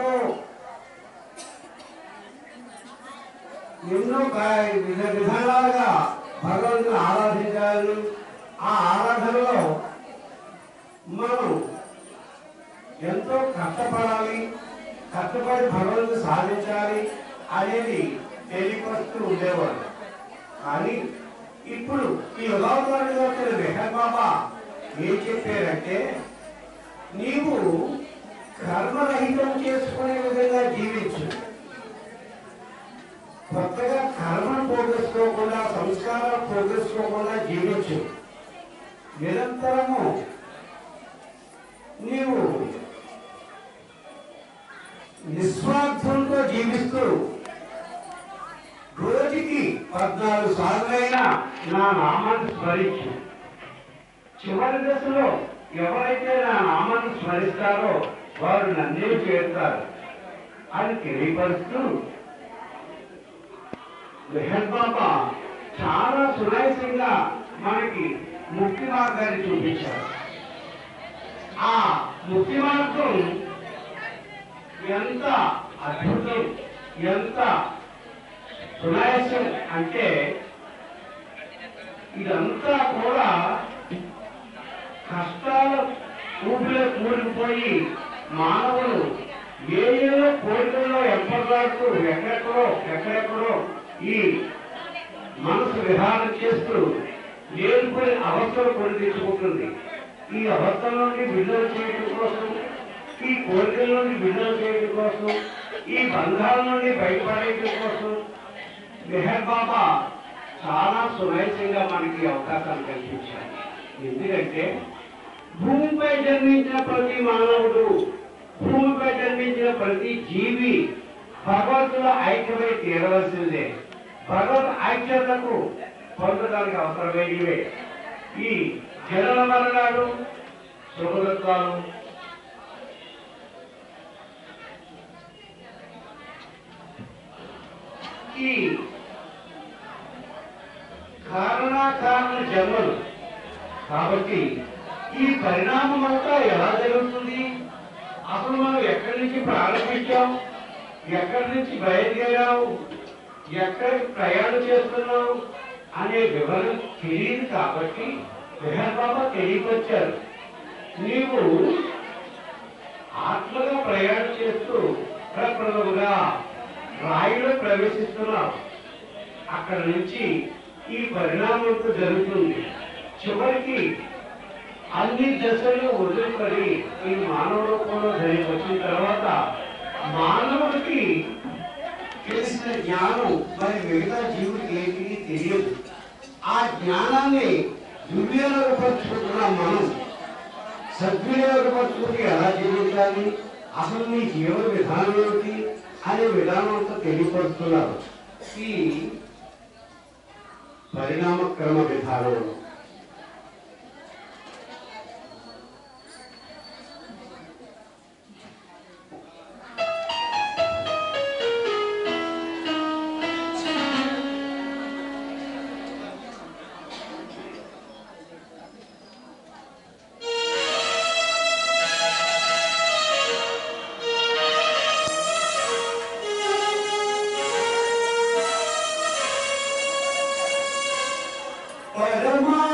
ఎన్నో కా- విధ విధానాలుగా భగవంతుని ఆరాధించాలి ఆ ఆరాధనలో మనం ఎంతో కష్టపడాలి కష్టపడి భగవంతుని సాధించాలి అనేది తెలియపరుస్తూ ఉండేవాడు కానీ ఇప్పుడు ఈ యుగావతారంలో వచ్చిన మెహర్ బాబా ఏం చెప్పారంటే నీవు కర్మరహితం చేసుకునే విధంగా జీవించు కొత్తగా కర్మను పోగొట్టుకోకుండా సంస్కారాలు పోగొట్టుకోకుండా జీవించు నిరంతరము నీవు నిస్వార్థంతో జీవిస్తూ రోజుకి పద్నాలుగు సార్లైనా నా నామాన్ని స్మరించు చివరి దశలో ఎవరైతే నా నామాన్ని స్మరిస్తారో వారు నన్నే చేరుతారు అని తెలియపరుస్తూ మెహర్ బాబా చాలా సునాయసంగా మనకి ముక్తి మార్గాన్ని చూపించారు ఆ ముక్తి మార్గం ఎంత అద్భుతం ఎంత సునాయసం అంటే ఇదంతా కూడా కష్టాల ఊపిలో కూలిపోయి మానవులు ఏ ఏదో కోరికల్లో ఎంపలాడుతూ ఎక్కడెక్కడో ఎక్కడెక్కడో ఈ మనసు విహారం చేస్తూ లేనిపోయి అవస్థలు కొని తెచ్చుకుంటుంది ఈ అవస్థల నుండి విడుదల చేయడం కోసం ఈ కోరికల నుండి విడుదల చేయడం కోసం ఈ బంధాల నుండి బయటపడేయడం కోసం మెహర్ బాబా చాలా సునాయసంగా మనకి అవకాశాలు కల్పించారు ఎందుకంటే భూమిపై జన్మించిన ప్రతి మానవుడు భూమిపై జన్మించిన ప్రతి జీవి భగవంతుల ఐక్యమై తీరవలసిందే భగవత్ ఐక్యతకు పొందడానికి అవసరమైనవే ఈ జనన మరణాలు సుఖదుఖాలు ఈ కారణాకారణ జన్మలు కాబట్టి ఈ పరిణామం అంతా ఎలా జరుగుతుంది అసలు మనం ఎక్కడి నుంచి ప్రారంభించాం ఎక్కడి నుంచి బయలుదేరావు ఎక్కడికి ప్రయాణం చేస్తున్నావు అనే వివరం తెలియదు కాబట్టి మెహర్ బాబా తెలియకొచ్చారు నీవు ఆత్మగా ప్రయాణం చేస్తూ ప్రప్రదముగా రాయిలో ప్రవేశిస్తున్నావు అక్కడ నుంచి ఈ పరిణామంతో జరుగుతుంది చివరికి అన్ని దశలు వదులుకొని ఈ మానవ రూపంలో జరిగి వచ్చిన తర్వాత మానవుడికి తెలిసిన జ్ఞానం మరి మిగతా జీవుడికి ఏంటి తెలియదు ఆ జ్ఞానాన్ని దుర్వినియోగపరుచుకుంటున్నాం మనం సద్వినియోగపరుచుకుంటే ఎలా జీవించాలి అసలు నీ జీవన విధానం ఏమిటి అనే విధానం అంతా తెలియపరుస్తున్నారు ఈ పరిణామ క్రమ విధానంలో పరమా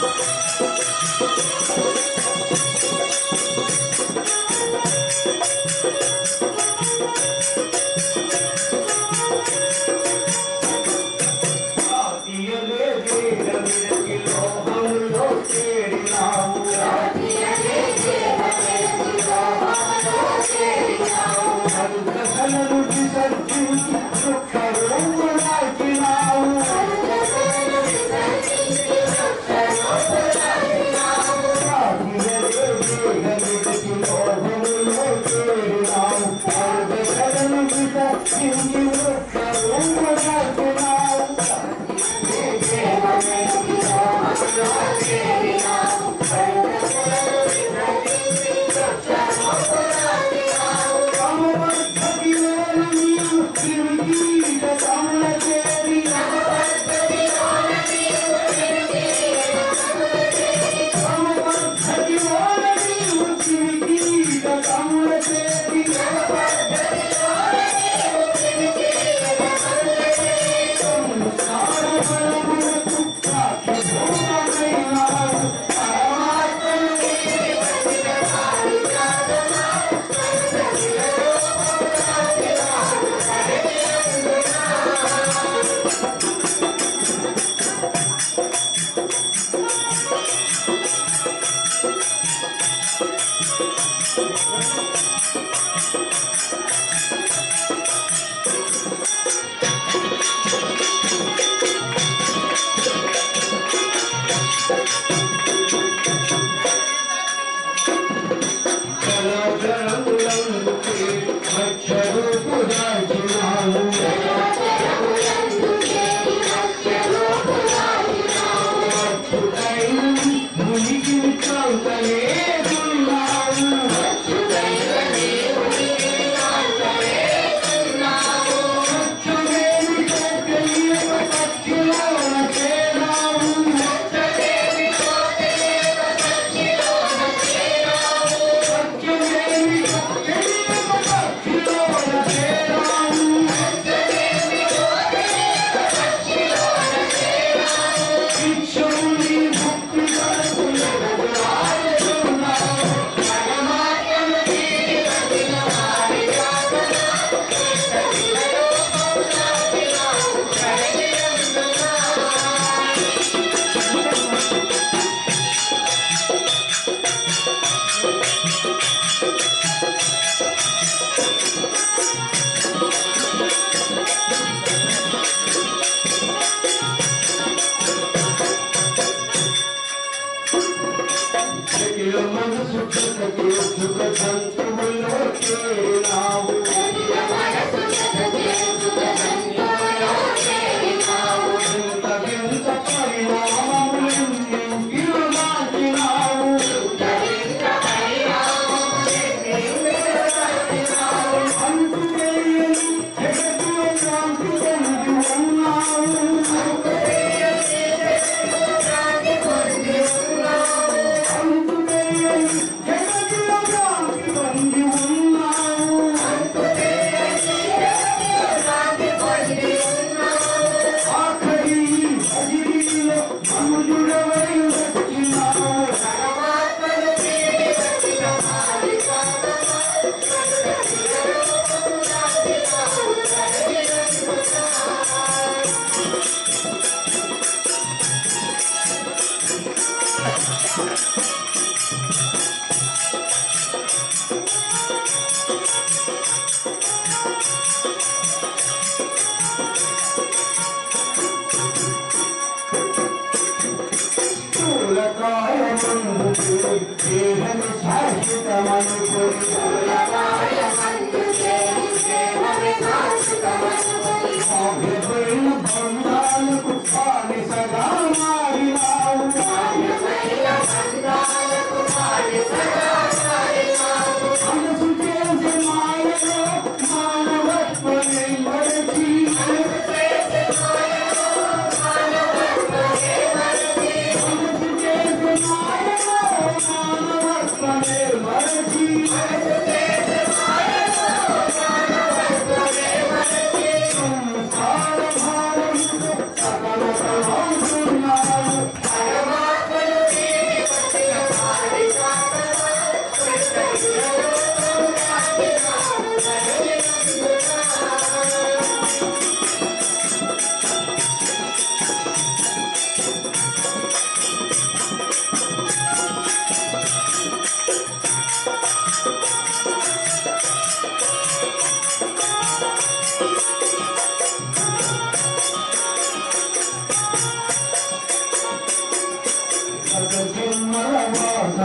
మానవ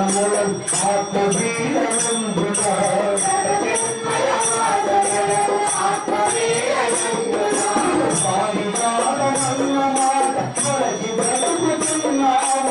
వాసనములం ఆత్మవీరయంబుగా పారిజాతమన్నమాట మరచి బ్రతుకుతున్నాము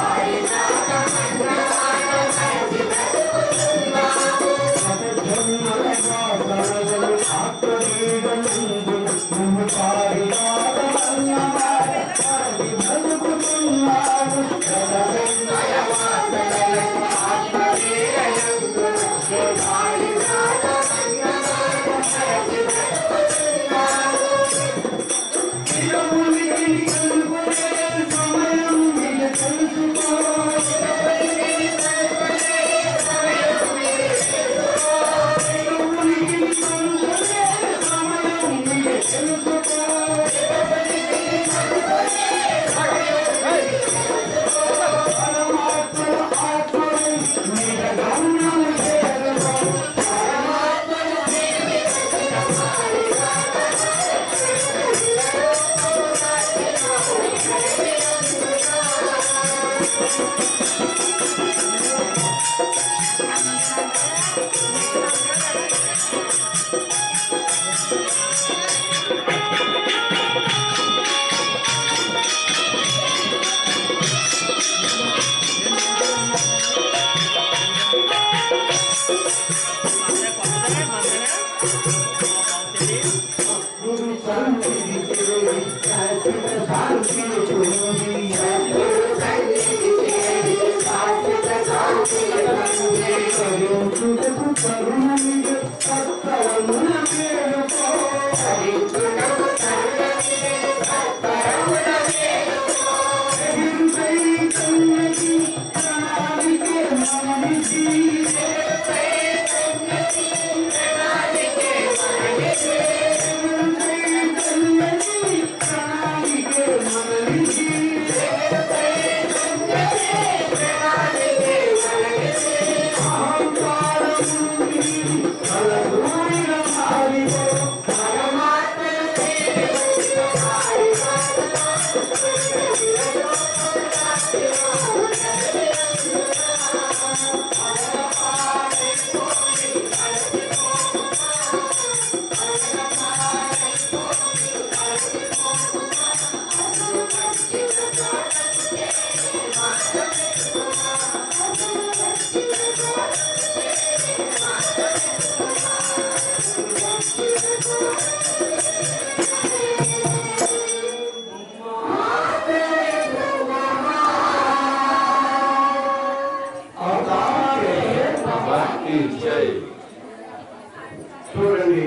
చూడండి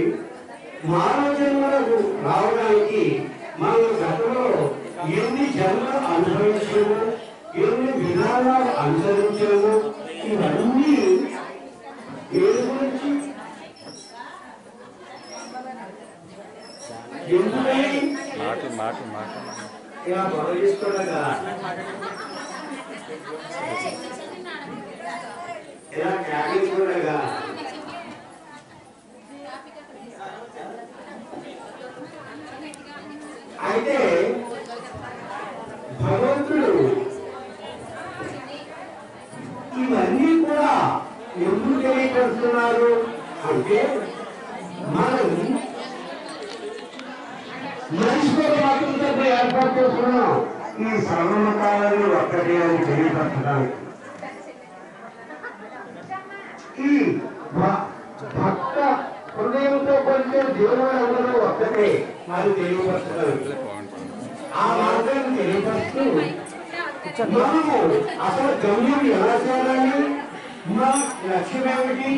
మానవ జన్మలకు రావడానికి మనం గతంలో ఎన్ని జన్మలు అనుభవించాము ఎన్ని విధానాలు అనుసరించాము ఇవన్నీ ఏది గురించి ఎందుకని మాటలు మాటలు మాటలు ఇలా గొడవ చేసుకోలేదా ఇలా క్యాబిన్ కూడా అయితే భగవంతుడు ఇవన్నీ కూడా ఎందుకు తెలియపరుస్తున్నారు అంటే మనం మనిషితో స్వాతంత్రంతో ఏర్పాటు చేసుకున్నాం ఈ సర్వమతాలను ఒక్కటే అని తెలియపరచడానికి ఈ భ- భక్త హృదయంతో కొలిచే దేవుడు అందరూ ఒక్కటే అని తెలియపరచడానికి ఆ మార్గాన్ని తెలియపరుస్తూ మనము అసలు గమ్యం ఎలా చేయాలి మన లక్ష్యం ఏమిటి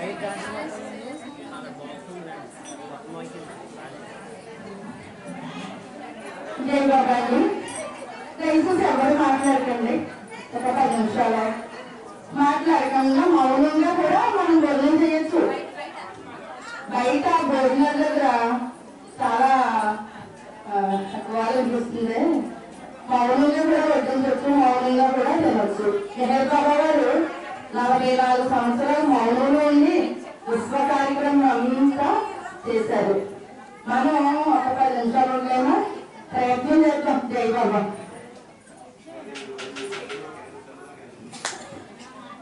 జై బాబాజీ దయచేసి ఎవరు మాట్లాడకండి ఒక పది నిమిషాలు మాట్లాడకుండా మౌనంగా కూడా మనం భోజనం చేయొచ్చు బయట భోజనాల దగ్గర చాలా వాళ్ళు అనిపిస్తుంది మౌనంగా కూడా వడ్డించవచ్చు మౌనంగా కూడా తినవచ్చు జగన్ బాబా గారు నలభై నాలుగు సంవత్సరాలు మౌనంలో ఉండి విశ్వ కార్యక్రమం అంతా చేశారు మనం ఒక పది నిమిషాలు ఉండేమో ప్రయత్నం చేద్దాం జై బాబా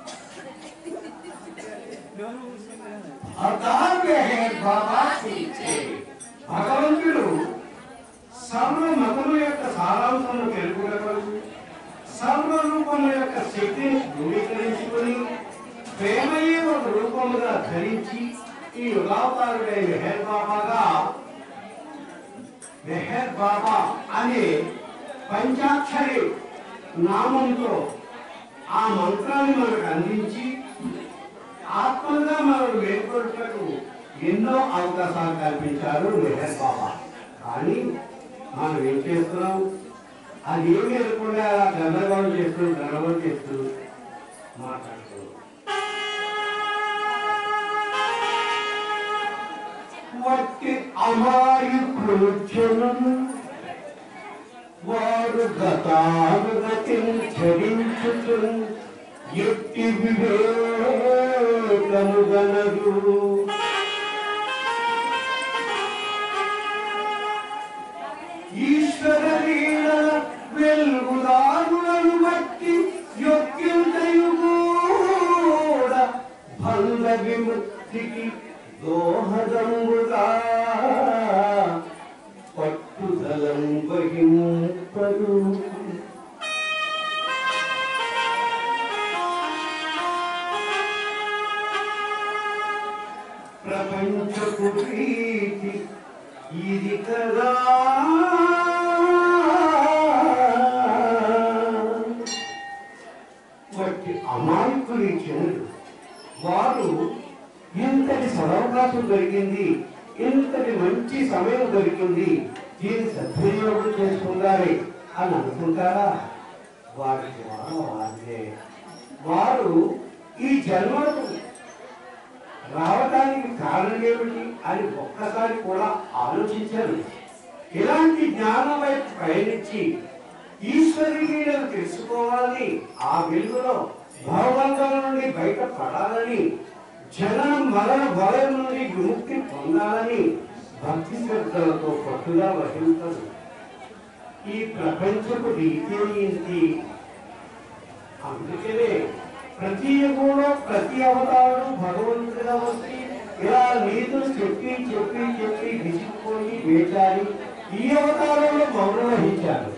సర్వ మతముల యొక్క సారాంశము తెలుపుటకు సర్వరూపముల యొక్క శక్తిని ధృవీకరించుకొని ప్రేమయే ఒక రూపముగా ధరించి ఈ యుగావతారుడై మెహర్ బాబాగా మెహర్ బాబా అనే పంచాక్షరి నామంతో ఆ మంత్రాన్ని మనకు అందించి ఆత్మగా మనం మేల్కొల్టకు ఎన్నో అవకాశాలు కల్పించారు మెహర్ బాబా కానీ మనం ఏం చేస్తున్నాం అది ఏమి అనుకుండా అలా గందరగోళం చేస్తూ గందరగోళం చేస్తూ మాట్లాడుతున్నాం వట్టి అమాయకులు జనులు వారు గతానుగతిని చరించుతు ఎట్టి వివేకము గలరు ఈశ్వర లీలల వెలుగుదారులను బట్టి యొక్కింతయు కూడా భంగ విముక్తికి దోహదముగా పట్టుదలం వహింపరు ప్రపంచపు ప్రీతి ఇది కదా వట్టి అమాయకులు జనులు వారు ఇంతటి సదవకాశం దొరికింది ఇంతటి మంచి సమయం దొరికింది దీన్ని సద్వినియోగం చేసుకుందాలి అని అనుకుంటారా వారి ద్వారా వారిదే వారు ఈ జన్మకు రావడానికి కారణం ఏమిటి అని ఒక్కసారి కూడా ఆలోచించారు ఇలాంటి జ్ఞానం వైపు పయనించి ఈశ్వరుని తెలుసుకోవాలని ఆ వెలుగులో భగవంతుల నుండి బయటపడాలని జననం మరణ భయం నుండి విముక్తి పొందాలని భక్తి శ్రద్ధలతో పట్టుగా వహించరు ఈ ప్రపంచపు రీతి ఏంటి అందుకనే ప్రతి యుగంలో ప్రతి అవతారం భగవంతుడిగా వచ్చి ఇలా నీతులు చెప్పి చెప్పి చెప్పి విసిగిపోయి వేచారి ఈ అవతారంలో మౌనం వహించారు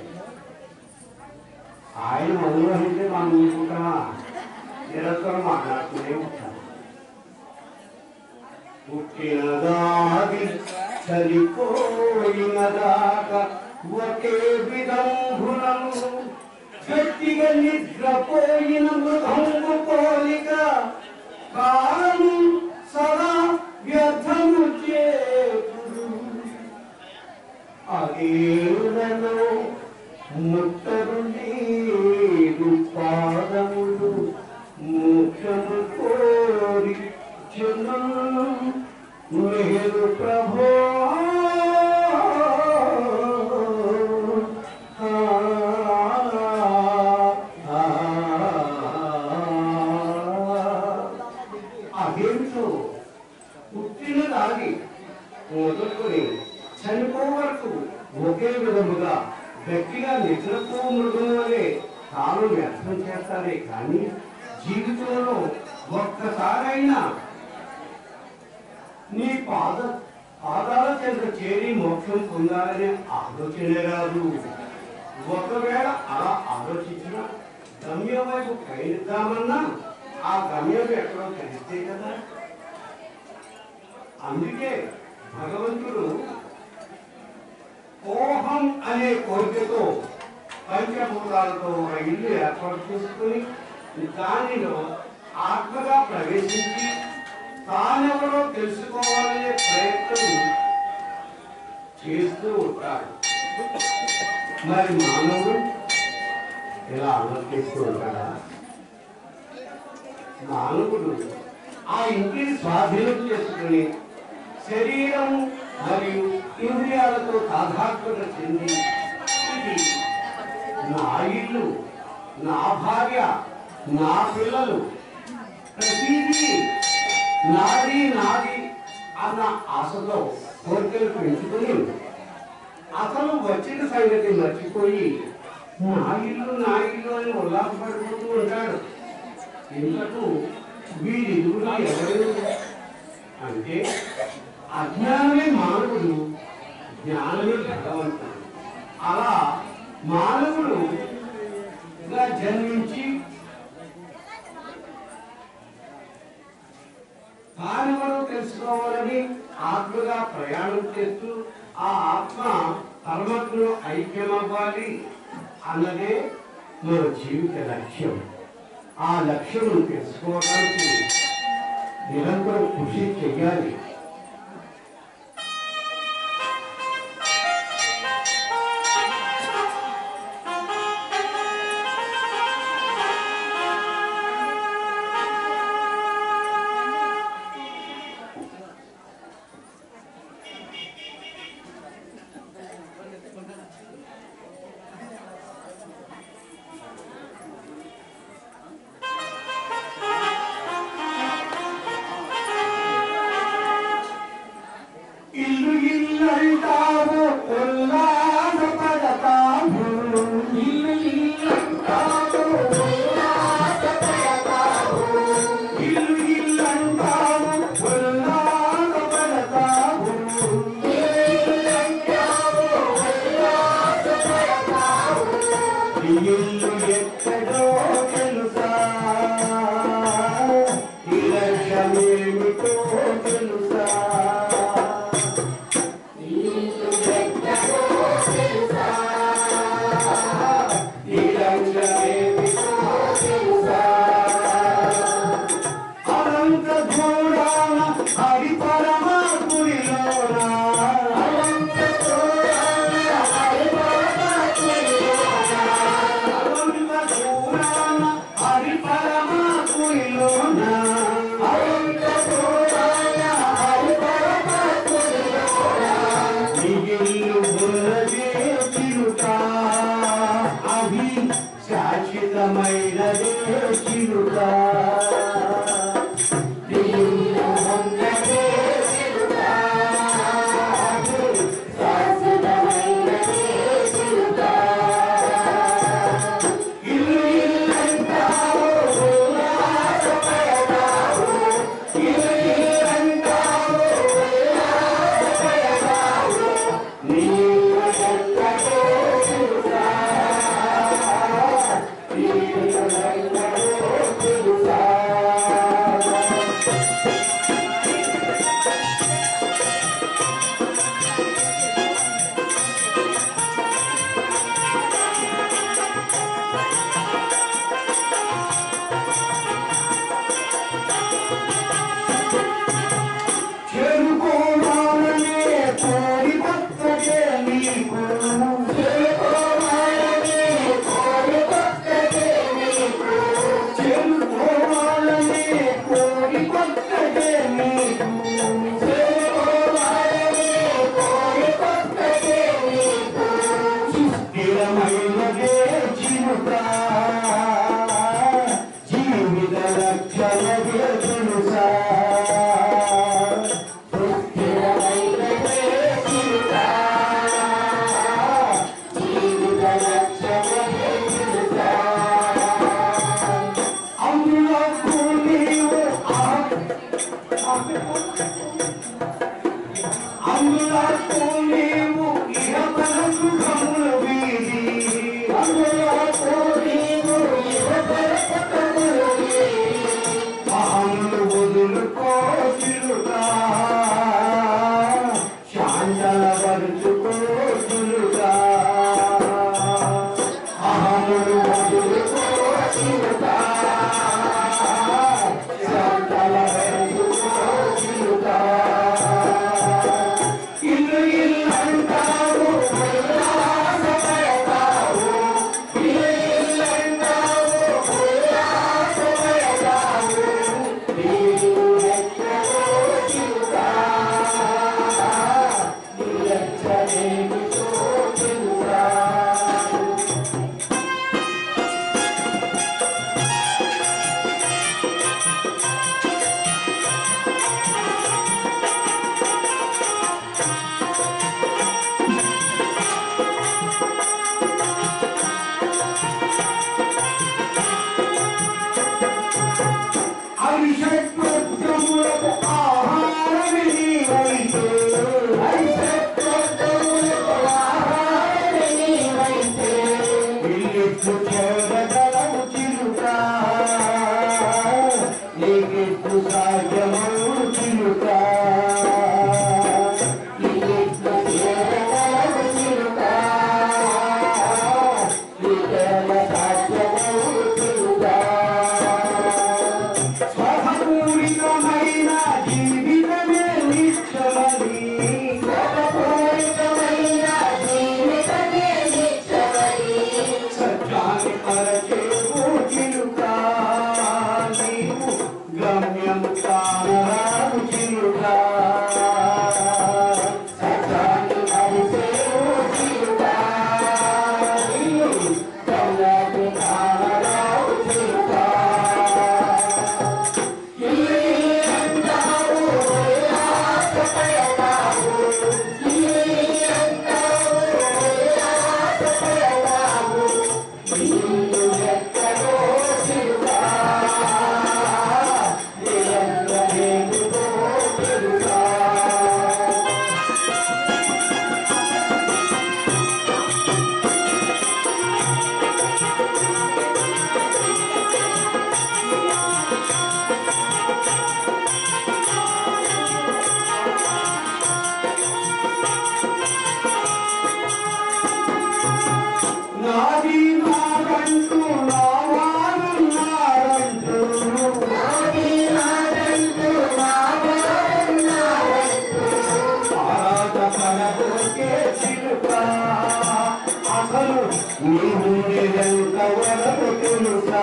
ఆయన మౌనం వహించి మనం ఊరుకుంటామా నిరంతరం మాట్లాడుతూనే ఉంటాం పుట్టినదాది చనిపోయినదాకా ఒకే విధంభులను గట్టిగా నిద్రపోయిన మృగంగు పోలిక కాలము సదా వ్యర్థము చేకుడు అదేలను ముట్టరు నీరు పాదములు మోక్షము కోరి జనులు మేలు ప్రభో అదేమిటో పుట్టిన దాగి మొదలుకొని చనిపో వరకు ఒకే విధముగా గట్టిగా నిద్రపో మృగం వలె తాను వ్యర్థం చేస్తారే కానీ జీవితంలో ఒక్కసారైనా నీ పాద పాదాల చెంత చేరి మోక్షం పొందాలనే ఆలోచనే రాదు ఒకవేళ అలా ఆలోచించిన గమ్యం వైపు ప్రయత్నిద్దామన్నా ఆ గమ్యం ఎక్కడో తెలిస్తే కదా అందుకే భగవంతుడు కోహం అనే కోరికతో పంచభూతాలతో ఒక ఇల్లు ఏర్పాటు చేసుకుని దానిలో ఆత్మగా ప్రవేశించి తానెవరో తెలుసుకోవాలనే ప్రయత్నం చేస్తూ ఉంటాడు మరి మానవుడు ఇలా ఆలోచిస్తూ ఉంటాడా మానవుడు ఆ ఇంటిని స్వాధీనం చేసుకుని శరీరం మరియు ఇంద్రియాలతో తాదాత్మక చెంది ఇది నా ఇల్లు నా భార్య నా పిల్లలు ప్రతిదీ నాది నాది అన్న ఆశతో కోరికలు పెంచుకుని అతను వచ్చిన సంగతి మర్చిపోయి నా ఇల్లు నా ఇల్లు అని ఉల్లాసపడిపోతూ ఉంటాడు ఇంతకు వీరిరువురు ఎవరు అంటే అజ్ఞానమే మానవుడు జ్ఞానమే భగవంతుడు మానవుడుగా జన్మించి తానెవరో తెలుసుకోవాలని ఆత్మగా ప్రయాణం చేస్తూ ఆ ఆత్మ పరమాత్మలో ఐక్యమవ్వాలి అన్నదే మన జీవిత లక్ష్యం ఆ లక్ష్యం తెలుసుకోవడానికి నిరంతరం కృషి చెయ్యాలి ఇల్లు ఇల్లంటావు ఉల్లాస పడతావు ఇల్లు ఇల్లంటావు ఉల్లాస పడతావు ఇల్లు ఇల్లంటావు ఉల్లాస పడతావు ఈ ఇల్లు ఎక్కడో తెలుసా ఈ లక్ష్యమేమిటో తెలుసా ఈ లక్ష్యమేమిటో తెలుసా అనంత దూరాన హరి పరమాత్ముడిలోన అనంత దూరాన హరి పరమాత్ముడిలోన అనంత దూరాన హరి పరమాత్ముడిలోన అనంత దూరాన హరి పరమాత్ముడిలోన మిగిల్లు ఉన్నదే చిరుత అది శాశ్వతమైనదే చిరుత మిగిల్లు ఉన్నదే చిరుత అది శాశ్వతమైనదే చిరుత ఇల్లు ఇల్లంటావు ఉల్లాసపడతావు ఇల్లు ఇల్లంటావు ఉల్లాసపడతావు నీవు ఎక్కడో తెలుసా నీవు ఎక్కడో తెలుసా చేరుకోవాలనే కోరి భక్తకే నీకు చేరుకోవాలనే కోరి భక్తకే నీకు చేరుకోవాలనే కోరి భక్తకే నీకు చేరుకోవాలనే కోరి భక్తకే నీకు స్థిరమైనదే చిరుత జీవిత లక్షణమే తెలుసా అందులో నీకెట్లు చేరగలవు చిలుక నీకెట్లు సాధ్యమవు చిలుక నీకెట్లు చేరగలవు చిలుక నీకెల సాధ్యమవు చిలుక స్వభపూరితమైన జీవితమే నిత్యమని స్వభపూరితమైన జీవితమే నిత్యమని సత్యాన్ని పరచేవు చిలుక నీవు గమ్యం కానరావు చిలుక సత్యాన్ని పరచేవు చిలుక నీవు గమ్యం కానరావు చిలుక నాది నాదంటూ నా వారున్నారంటూ నాది నాదంటూ నా వారున్నారంటూ ఆరాధ పడబోకే చిలుక అసలు నీవు ఎంత వరకు తెలుసా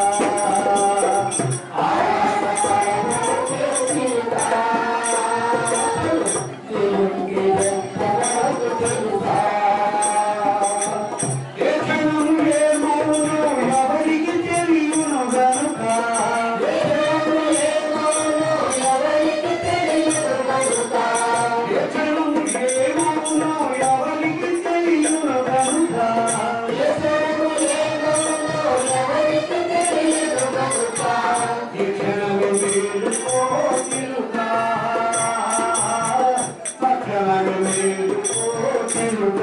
ఆరాధ పడబోకే చిలుక నీవు ఎంత వరకు తెలుసా ఎవరికి తెలియను గనుక ఎవరికి తెలియను గనుక ఎవరికి తెలియను గనుక ఎవరికి తెలియను గనుక ఇక్షణమే మేలుకో చిలుక పక్షణమే మేలుకో చిలుక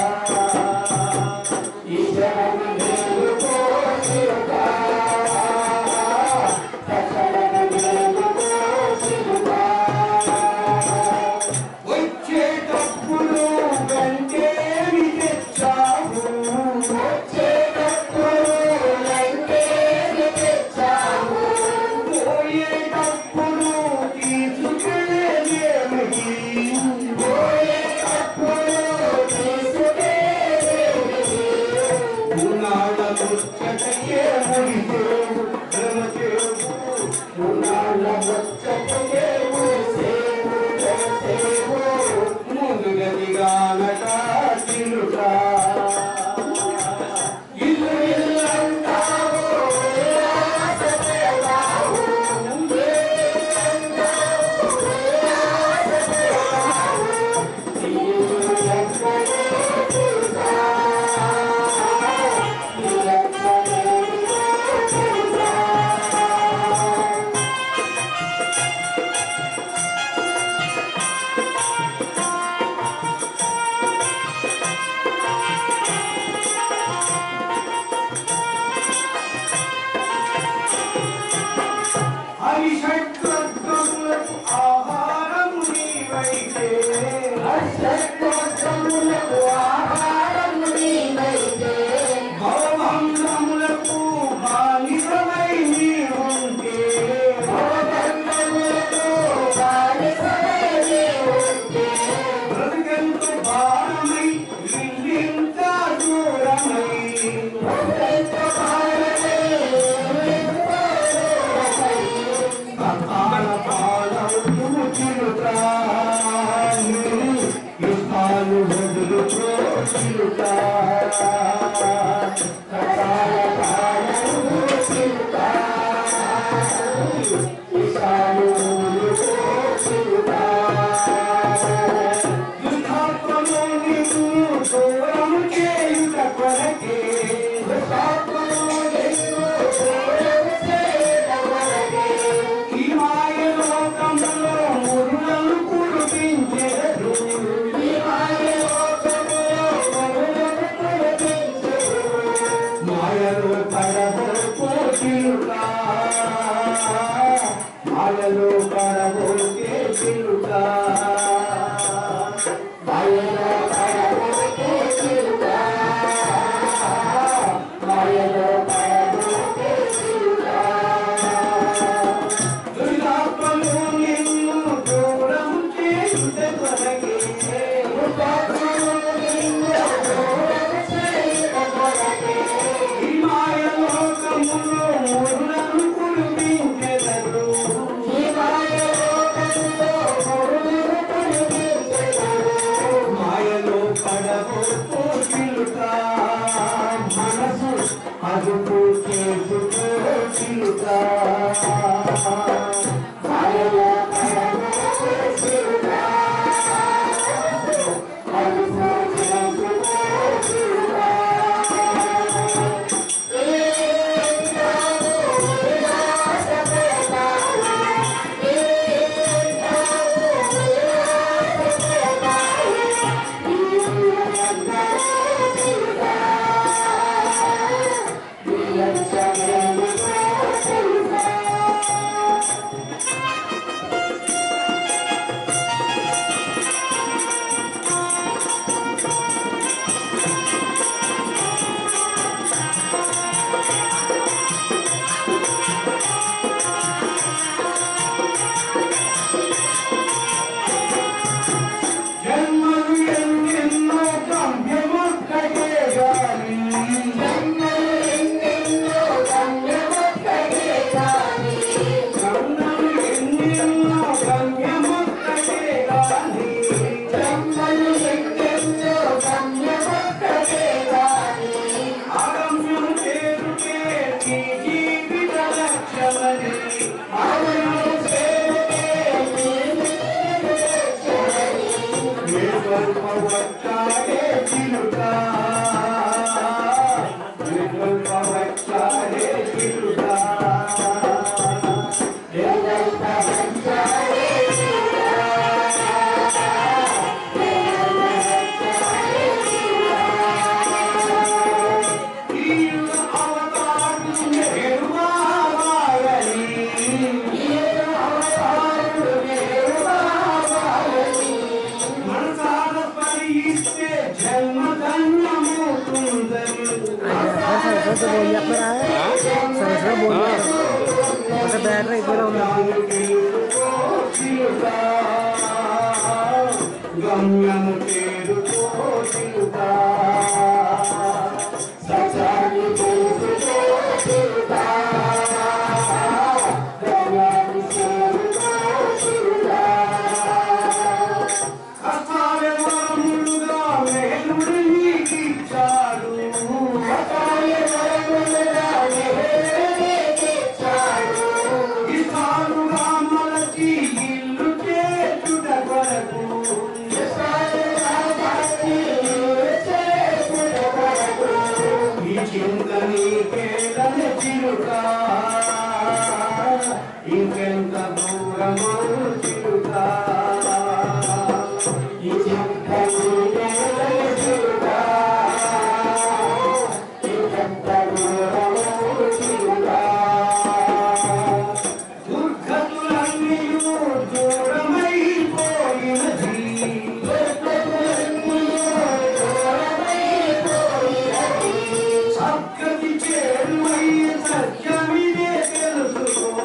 వచ్చేటప్పుడు గంటేమి తెచ్చావు వచ్చేటప్పుడు గంటేమి తెచ్చావు పోయేటప్పుడు తీసుకెళ్ళేదేమిటి పోయేటప్పుడు తీసుకెళ్ళేదేమిటి ఉన్నాళ్ళ ముచ్చటకే ముడిసేవు భ్రమచేవు ఉన్నాళ్ళ ముచ్చటకే ముడిసేవు భ్రమచేవు ముందుగదిగానట చిలుక ఇల్లు ఇల్లంటావు ఉల్లాసపడతావు. ఇల్లు ఎక్కడే చిలుక. ఇల్లు ఎక్కడే చిలుక. హరిషట్వర్గములకు ఆహారము నీవైతే హరిషట్వర్గములకు ఆహారము నీవైతే భవభంగములకు బానిసమై నీవుంటే భవభంగములకు బానిసమై నీవుంటే బ్రతుకంత భారమై నిన్నింత దూరమై బ్రతుకంత భారమై కపాల పాలవుతూ చిలుక యుద్ధాలు వదులుకో చిలుక కపాల పాలవుతూ చిలుక యుద్ధాలు వదులుకో చిలుక యుద్ధాత్మలో నీకు దూరం చేయుట కొరకే యుద్ధాత్మలో నీకు దూరం చేయుట కొరకే ఈ మాయ లోకములో మురులను కురిపించెదరు. ఈ మాయ లోకములో మురులను అదుపు చేసుకో చిలుక మాయలో పడకు చిలుక అదుపు చేసుకో చిలుక జన్మలు ఎన్నెన్నో గమ్యమొక్కటే గాని జన్మలు ఎన్నెన్నో గమ్యమొక్కటే గాని అగమ్యం చేరుకే నీ జీవిత లక్ష్యమని అగమ్యం చేరుకే నీ స్వల్పవచ్చాడే చిలుక నీ స్వల్పవచ్చాడే చిలుక నీ స్వల్పవచ్చాడే తీరు అవతారు నెరువాలని తీరు అవతారు నెరువాలని మనసార పరియిస్తే జన్మ ధన్యమవుతుందని బ్యాటరీ అయిపోయినా ఉంది గమ్యము చేరుకో చిలుక సచారి తెలుసుకో చిలుక గమ్యాన్ని చేరుకో చిలుక అపాయవరములుగా మేలుడు నీకిచ్చాడు అపాయవరములుగా మేలుడు నీకిచ్చాడు ఇసాలుగా మలచి ఇల్లు చేచుట కొరకు ఇసాలుగా మలచి ఇల్లు చేచుట కొరకు ఈ చింత నీకేదని చిరుక ఇంకెంత దూరమో చిరుక ఈ చింత నీకేదని చిరుక ఇంకెంత దూరమో చిరుక దుర్గతులన్నీయు దూరమైపోయినది సద్గతి చేరువై సత్యమిదే తెలుసుకో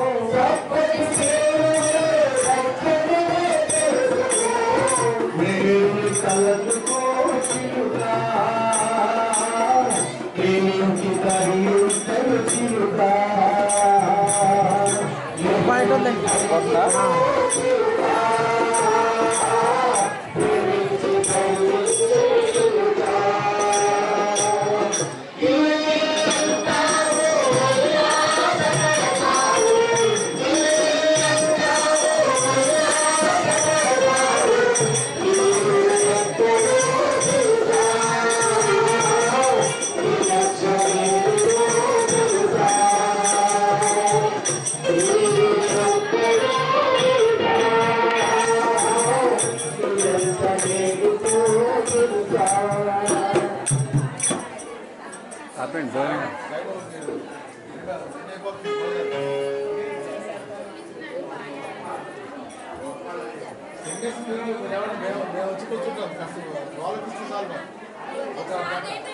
నేను కలదుకో చిలుక ప్రేమించి తరించను చిలుక పాయింట్ ఉంది ఆపండి దూరంగా మేము మేము వచ్చి కూర్చుంటాం కాస్త వాళ్ళకి ఇస్తే చాలు మాకు. ఒక